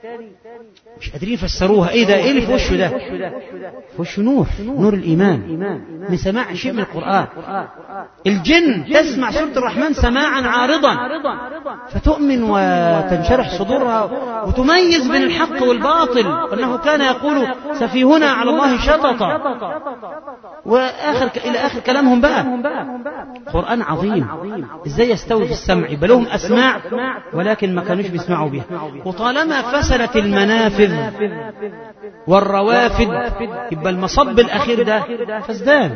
مش قادرين يفسروها ايه ده ايه اللي في وشه ده في وشه نور نور الايمان من سماع شيء من القرآن الجن تسمع سورة الرحمن سماعا عارضا فتؤمن وتنشرح صدورها وتميز بين الحق والباطل أنه كان يقول سفيهنا على الله شططا وآخر إلى آخر كلامهم بقى قرآن عظيم إزاي يستوي في السمع يبقى لهم أسماع ولكن ما كانوش بيسمعوا بها وطالما فسدت المنافذ والروافد يبقى المصب الأخير ده فسدان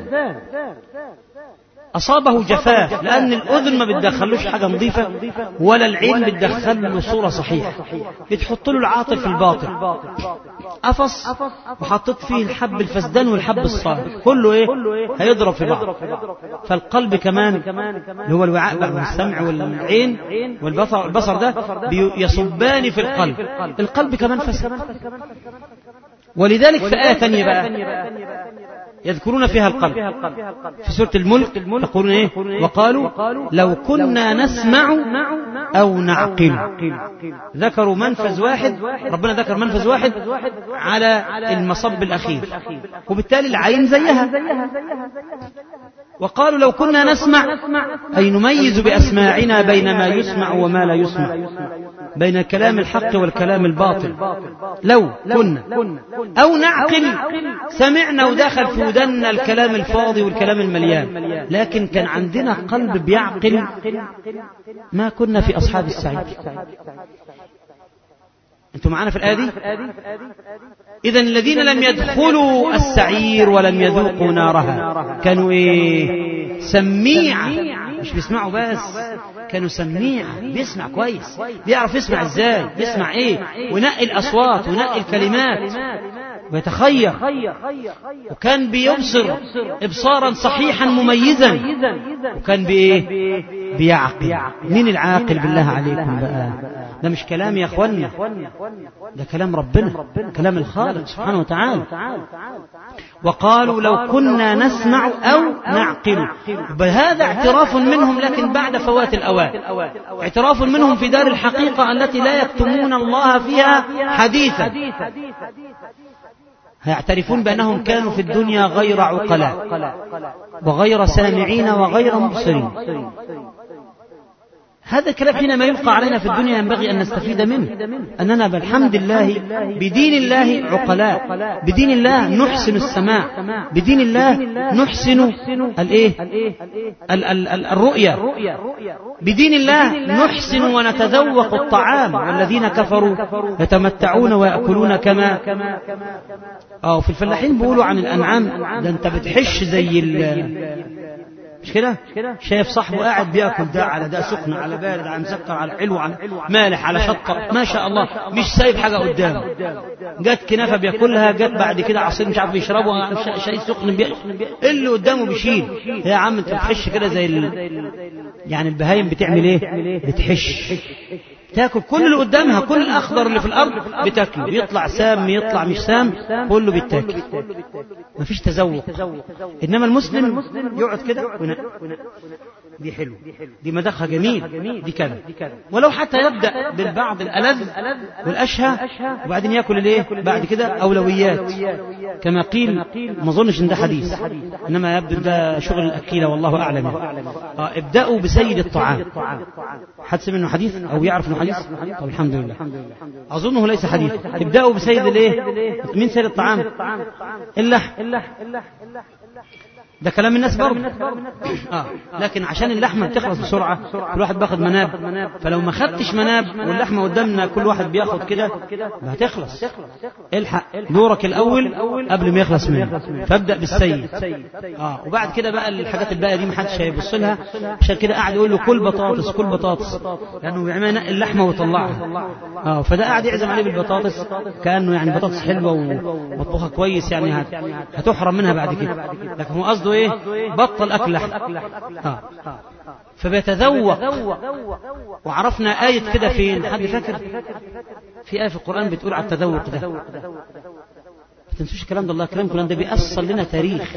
أصابه جفاف لأن الأذن ما بتدخلوش حاجة نظيفة ولا العين بتدخل له صورة صحيحة بتحط له العاطل في الباطل قفص وحطيت فيه الحب الفسدان والحب الصالح كله ايه هيضرب في بعض فالقلب كمان اللي هو الوعاء بقى السمع والعين والبصر البصر ده يصبان في القلب القلب كمان فسد ولذلك في آية تانية بقى يذكرون فيها القلب في سورة الملك يقولون إيه وقالوا لو كنا نسمع أو نعقل ذكروا منفذ واحد ربنا ذكر منفذ واحد على المصب الأخير وبالتالي العين زيها وقالوا لو كنا نسمع أي نميز بأسماعنا بين ما يسمع وما لا يسمع بين كلام الحق والكلام الباطل لو كنا أو نعقل سمعنا ودخل في ودنا الكلام الفاضي والكلام المليان لكن كان عندنا قلب بيعقل ما كنا في أصحاب السعيد أنتم معنا في الآية دي إذا الذين لم يدخلوا السعير ولم يذوقوا نارها كانوا إيه سميعة مش بيسمعوا بس كانوا سميع بيسمع كويس بيعرف يسمع ازاي بيسمع ايه ونقي الاصوات ونقي الكلمات ويتخير وكان بيبصر ابصارا صحيحا مميزا وكان بايه بيعقل مين العاقل بالله عليكم بقى ده مش كلام يا اخوانا ده كلام ربنا كلام الخالق سبحانه وتعالى وقالوا لو كنا نسمع أو نعقل بهذا اعتراف منهم لكن بعد فوات الأوان اعتراف منهم في دار الحقيقة التي لا يكتمون الله فيها حديثا يعترفون بأنهم كانوا في الدنيا غير عقلاء وغير سامعين وغير مبصرين هذا الكلام حينما يلقى علينا في الدنيا ينبغي أن نستفيد منه أننا بالحمد لله بدين الله عقلاء بدين الله نحسن السماع بدين الله نحسن الايه ال- ال- ال- الرؤيا بدين الله نحسن ونتذوق الطعام والذين كفروا يتمتعون ويأكلون كما اه في الفلاحين بيقولوا عن الأنعام ده أنت بتحش زي ال مش كده شايف صاحبه قاعد بياكل ده على ده سخن على بارد على مسكر على حلو على مالح على شطه ما شاء الله مش سايب حاجه قدامه جت كنافه بياكلها جت بعد كده عصير مش عارف يشربه شاي سخن بي... اللي قدامه بيشيل يا عم انت بتحش كده زي ال... يعني البهايم بتعمل ايه بتحش تاكل كل اللي قدامها كل الاخضر اللي في الارض بتاكله يطلع سام يطلع مش سام كله بيتاكل مفيش تذوق انما المسلم يقعد كده ونق دي حلو دي مدخة جميل دي كذا ولو حتى يبدأ بالبعض الألذ والأشهى وبعدين يأكل الايه بعد كده أولويات كما قيل ما اظنش ان ده حديث انما يبدو ده شغل الأكيلة والله أعلم آه ابدأوا بسيد الطعام حد سمع انه حديث او يعرف انه حديث طب الحمد لله اظنه ليس حديث ابدأوا بسيد الايه مين سيد الطعام اللحم ده كلام الناس برضه آه. لكن عشان اللحمه بتخلص بسرعه كل واحد بياخد مناب فلو ما خدتش مناب واللحمه قدامنا كل واحد بياخد كده هتخلص الحق دورك الاول قبل ما يخلص منه فابدا بالسيد اه وبعد كده بقى الحاجات الباقيه دي ما حدش هيبص لها عشان كده قاعد يقول له كل بطاطس كل بطاطس لانه بيعمل ينقي اللحمه ويطلعها اه فده قاعد يعزم عليه بالبطاطس كانه يعني بطاطس حلوه ومطبوخه كويس يعني هتحرم منها بعد كده لكن هو قصده ايه بطل اكل لحم آه. فبيتذوق وعرفنا آية كده فين حد فاكر في آية في القرآن بتقول على التذوق ده ما تنسوش الكلام ده الله الكلام القرآن ده بيأصل لنا تاريخ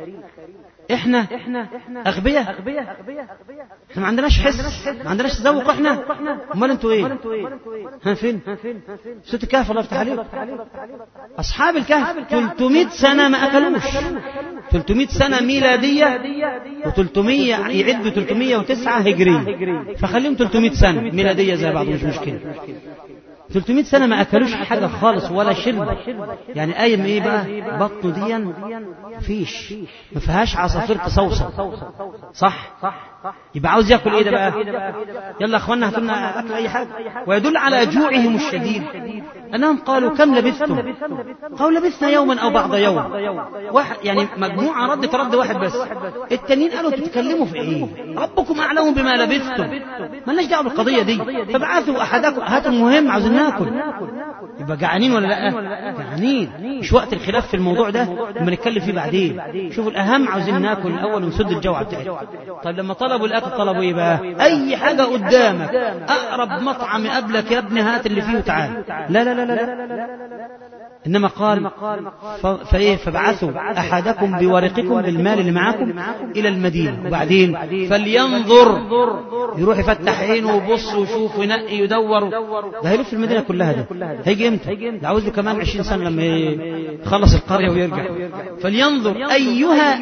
احنا اغبياء احنا ما عندناش حس ما عندناش تذوق احنا امال انتوا ايه ها فين سوره الكهف الله يفتح عليك اصحاب الكهف 300 سنه ما اكلوش 300 سنه ميلاديه و300 يعدوا 309 هجريه فخليهم 300 سنه ميلاديه زي بعض مش مشكله 300 سنة ما أكلوش حاجة خالص ولا شرب يعني آية من إيه بقى بطنه ديا مفيش ما فيهاش عصافير تصوصو صح يبقى عاوز ياكل ايه ده بقى يلا اخوانا هاتوا لنا اكل اي حاجه ويدل على جوعهم الشديد انهم قالوا كم لبثتم قالوا لبثنا يوما او بعض يوم واحد يعني مجموعه ردت رد واحد بس التانيين قالوا تتكلموا في ايه ربكم اعلم بما لبثتم مالناش دعوه بالقضيه دي فابعثوا احدكم هاتوا المهم عاوزين ناكل يبقى جعانين ولا لا جعانين مش وقت الخلاف في الموضوع ده لما نتكلم فيه بعدين شوفوا الاهم عاوزين ناكل الاول ونسد الجوع بتاعتنا طيب لما طلب طلبوا الأكل طلبوا إيه بقى أي حاجة قدامك أقرب مطعم قبلك يا ابني هات اللي فيه وتعال لا لا لا لا, لا. إنما قال ف- فإيه فابعثوا أحدكم بورقكم بالمال اللي معاكم إلى المدينة وبعدين فلينظر يروح يفتح عينه ويبص ويشوف وينقي يدور ده هيلف المدينة كلها ده هيجي امتى ده عاوز له كمان 20 سنة لما يخلص القرية ويرجع فلينظر أيها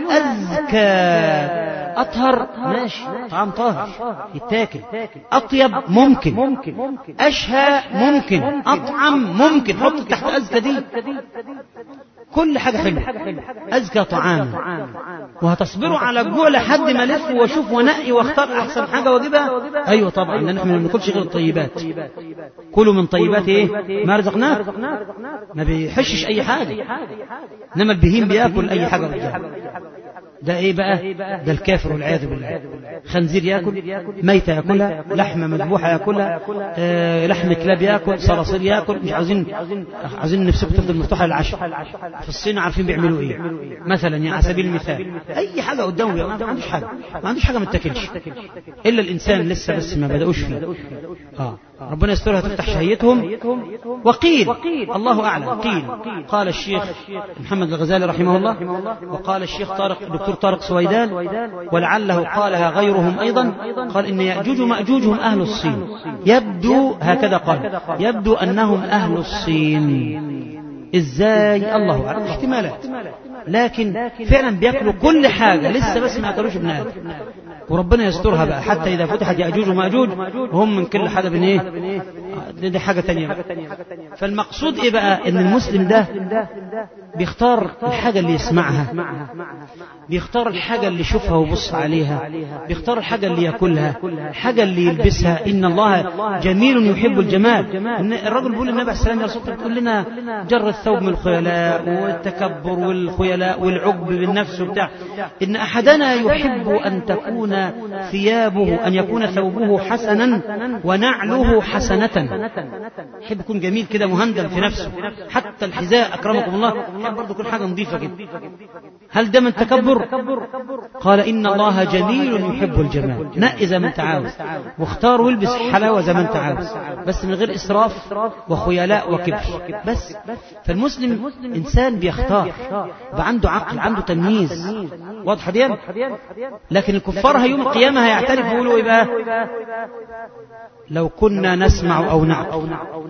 أزكى أطهر ماشي طعام طاهر يتاكل أطيب ممكن أشهى ممكن أطعم ممكن حط تحت أزكى دي كل حاجة حلوة أزكى طعام وهتصبروا على الجوع لحد ما ألف وأشوف وأنقي وأختار أحسن حاجة وأجيبها أيوة طبعا لأن إحنا ما بناكلش غير الطيبات كلوا من طيبات إيه ما رزقناكم ما بيحشش أي حاجة إنما البهيم بياكل أي حاجة قدامه ده ايه بقى ده الكافر والعياذ بالله خنزير ياكل ميتة ياكلها لحمة مذبوحة ياكلها آه لحم كلاب ياكل صراصير ياكل مش عاوزين عاوزين نفسكم تفضل مفتوحة للعشاء في الصين عارفين بيعملوا ايه مثلا يعني على سبيل المثال اي حاجة قدامه بيبقى ما عندوش حاجة ما عندوش حاجة ما تاكلش الا الانسان لسه بس ما بدأوش فيه اه ربنا يسترها تفتح شهيتهم وقيل الله اعلم قيل قال الشيخ محمد الغزالي رحمه الله وقال الشيخ طارق الدكتور طارق سويدان ولعله قالها غيرهم ايضا قال ان ياجوج وماجوج هم اهل الصين يبدو هكذا قال يبدو انهم اهل الصين ازاي الله اعلم احتمالات لكن فعلا بياكلوا كل حاجه لسه بس ما اكلوش ابن ادم وربنا يسترها بقى حتى اذا فتحت ياجوج وماجوج وهم من كل حاجه من ايه دي, دي حاجه تانية بقى. فالمقصود ايه بقى ان المسلم ده بيختار الحاجه اللي يسمعها بيختار الحاجه اللي يشوفها ويبص عليها بيختار الحاجه اللي ياكلها الحاجه اللي يلبسها ان الله جميل يحب الجمال إن الرجل بيقول للنبي عليه السلام يا رسول الله تقول لنا جر الثوب من الخيلاء والتكبر والخيلاء والعجب بالنفس وبتاع ان احدنا يحب ان تكون ثيابه ان يكون ثوبه حسنا ونعله حسنه يحب يكون جميل كده مهندم في نفسه حتى الحذاء اكرمكم الله يحب برضه يكون حاجه نظيفه كده هل ده من تكبر قال ان الله جميل يحب الجمال نقي زي ما انت عاوز واختار والبس حلاوه زي ما انت عاوز بس من غير اسراف وخيلاء وكبر بس فالمسلم انسان بيختار يبقى عنده عقل عنده تمييز واضحه دي لكن الكفار يوم القيامه هيعترفوا يقولوا ايه بقى لو كنا نسمع او نعقل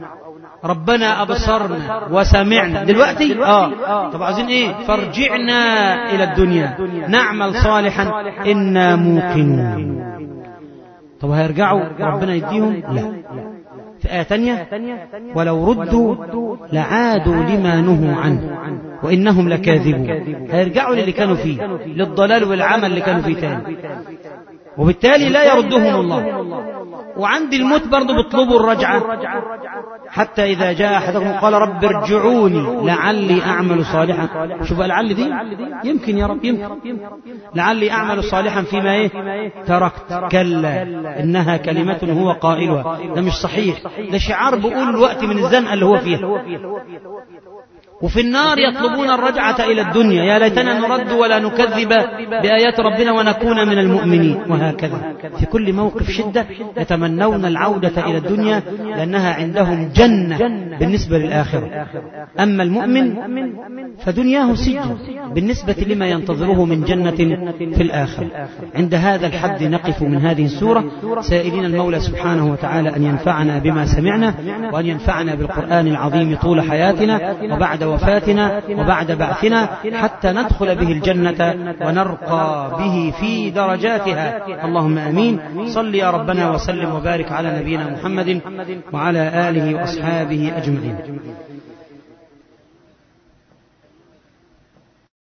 ربنا أبصرنا وسمعنا دلوقتي آه طب عايزين إيه فارجعنا إلى الدنيا نعمل صالحا إنا موقنون طب هيرجعوا ربنا يديهم لا في آية تانية ولو ردوا لعادوا لما نهوا عنه وإنهم لكاذبون هيرجعوا للي كانوا فيه للضلال والعمل اللي كانوا فيه تاني وبالتالي لا يردهم الله وعند الموت برضه بيطلبوا الرجعة حتى إذا جاء أحدهم قال رب ارجعوني لعلي أعمل صالحا شوف لعل دي يمكن يا رب يمكن لعلي أعمل صالحا فيما إيه تركت كلا إنها كلمة هو قائلها ده مش صحيح ده شعار بيقول الوقت من الزنقة اللي هو فيها وفي النار يطلبون الرجعة إلى الدنيا يا ليتنا نرد ولا نكذب بآيات ربنا ونكون من المؤمنين وهكذا في كل موقف شدة يتمنون العودة إلى الدنيا لأنها عندهم جنة بالنسبة للآخرة أما المؤمن فدنياه سجن بالنسبة لما ينتظره من جنة في الآخرة عند هذا الحد نقف من هذه السورة سائلين المولى سبحانه وتعالى أن ينفعنا بما سمعنا وأن ينفعنا بالقرآن العظيم طول حياتنا وبعد وفاتنا وبعد بعثنا حتى ندخل به الجنة ونرقى به في درجاتها اللهم امين صل يا ربنا وسلم وبارك على نبينا محمد وعلى اله واصحابه اجمعين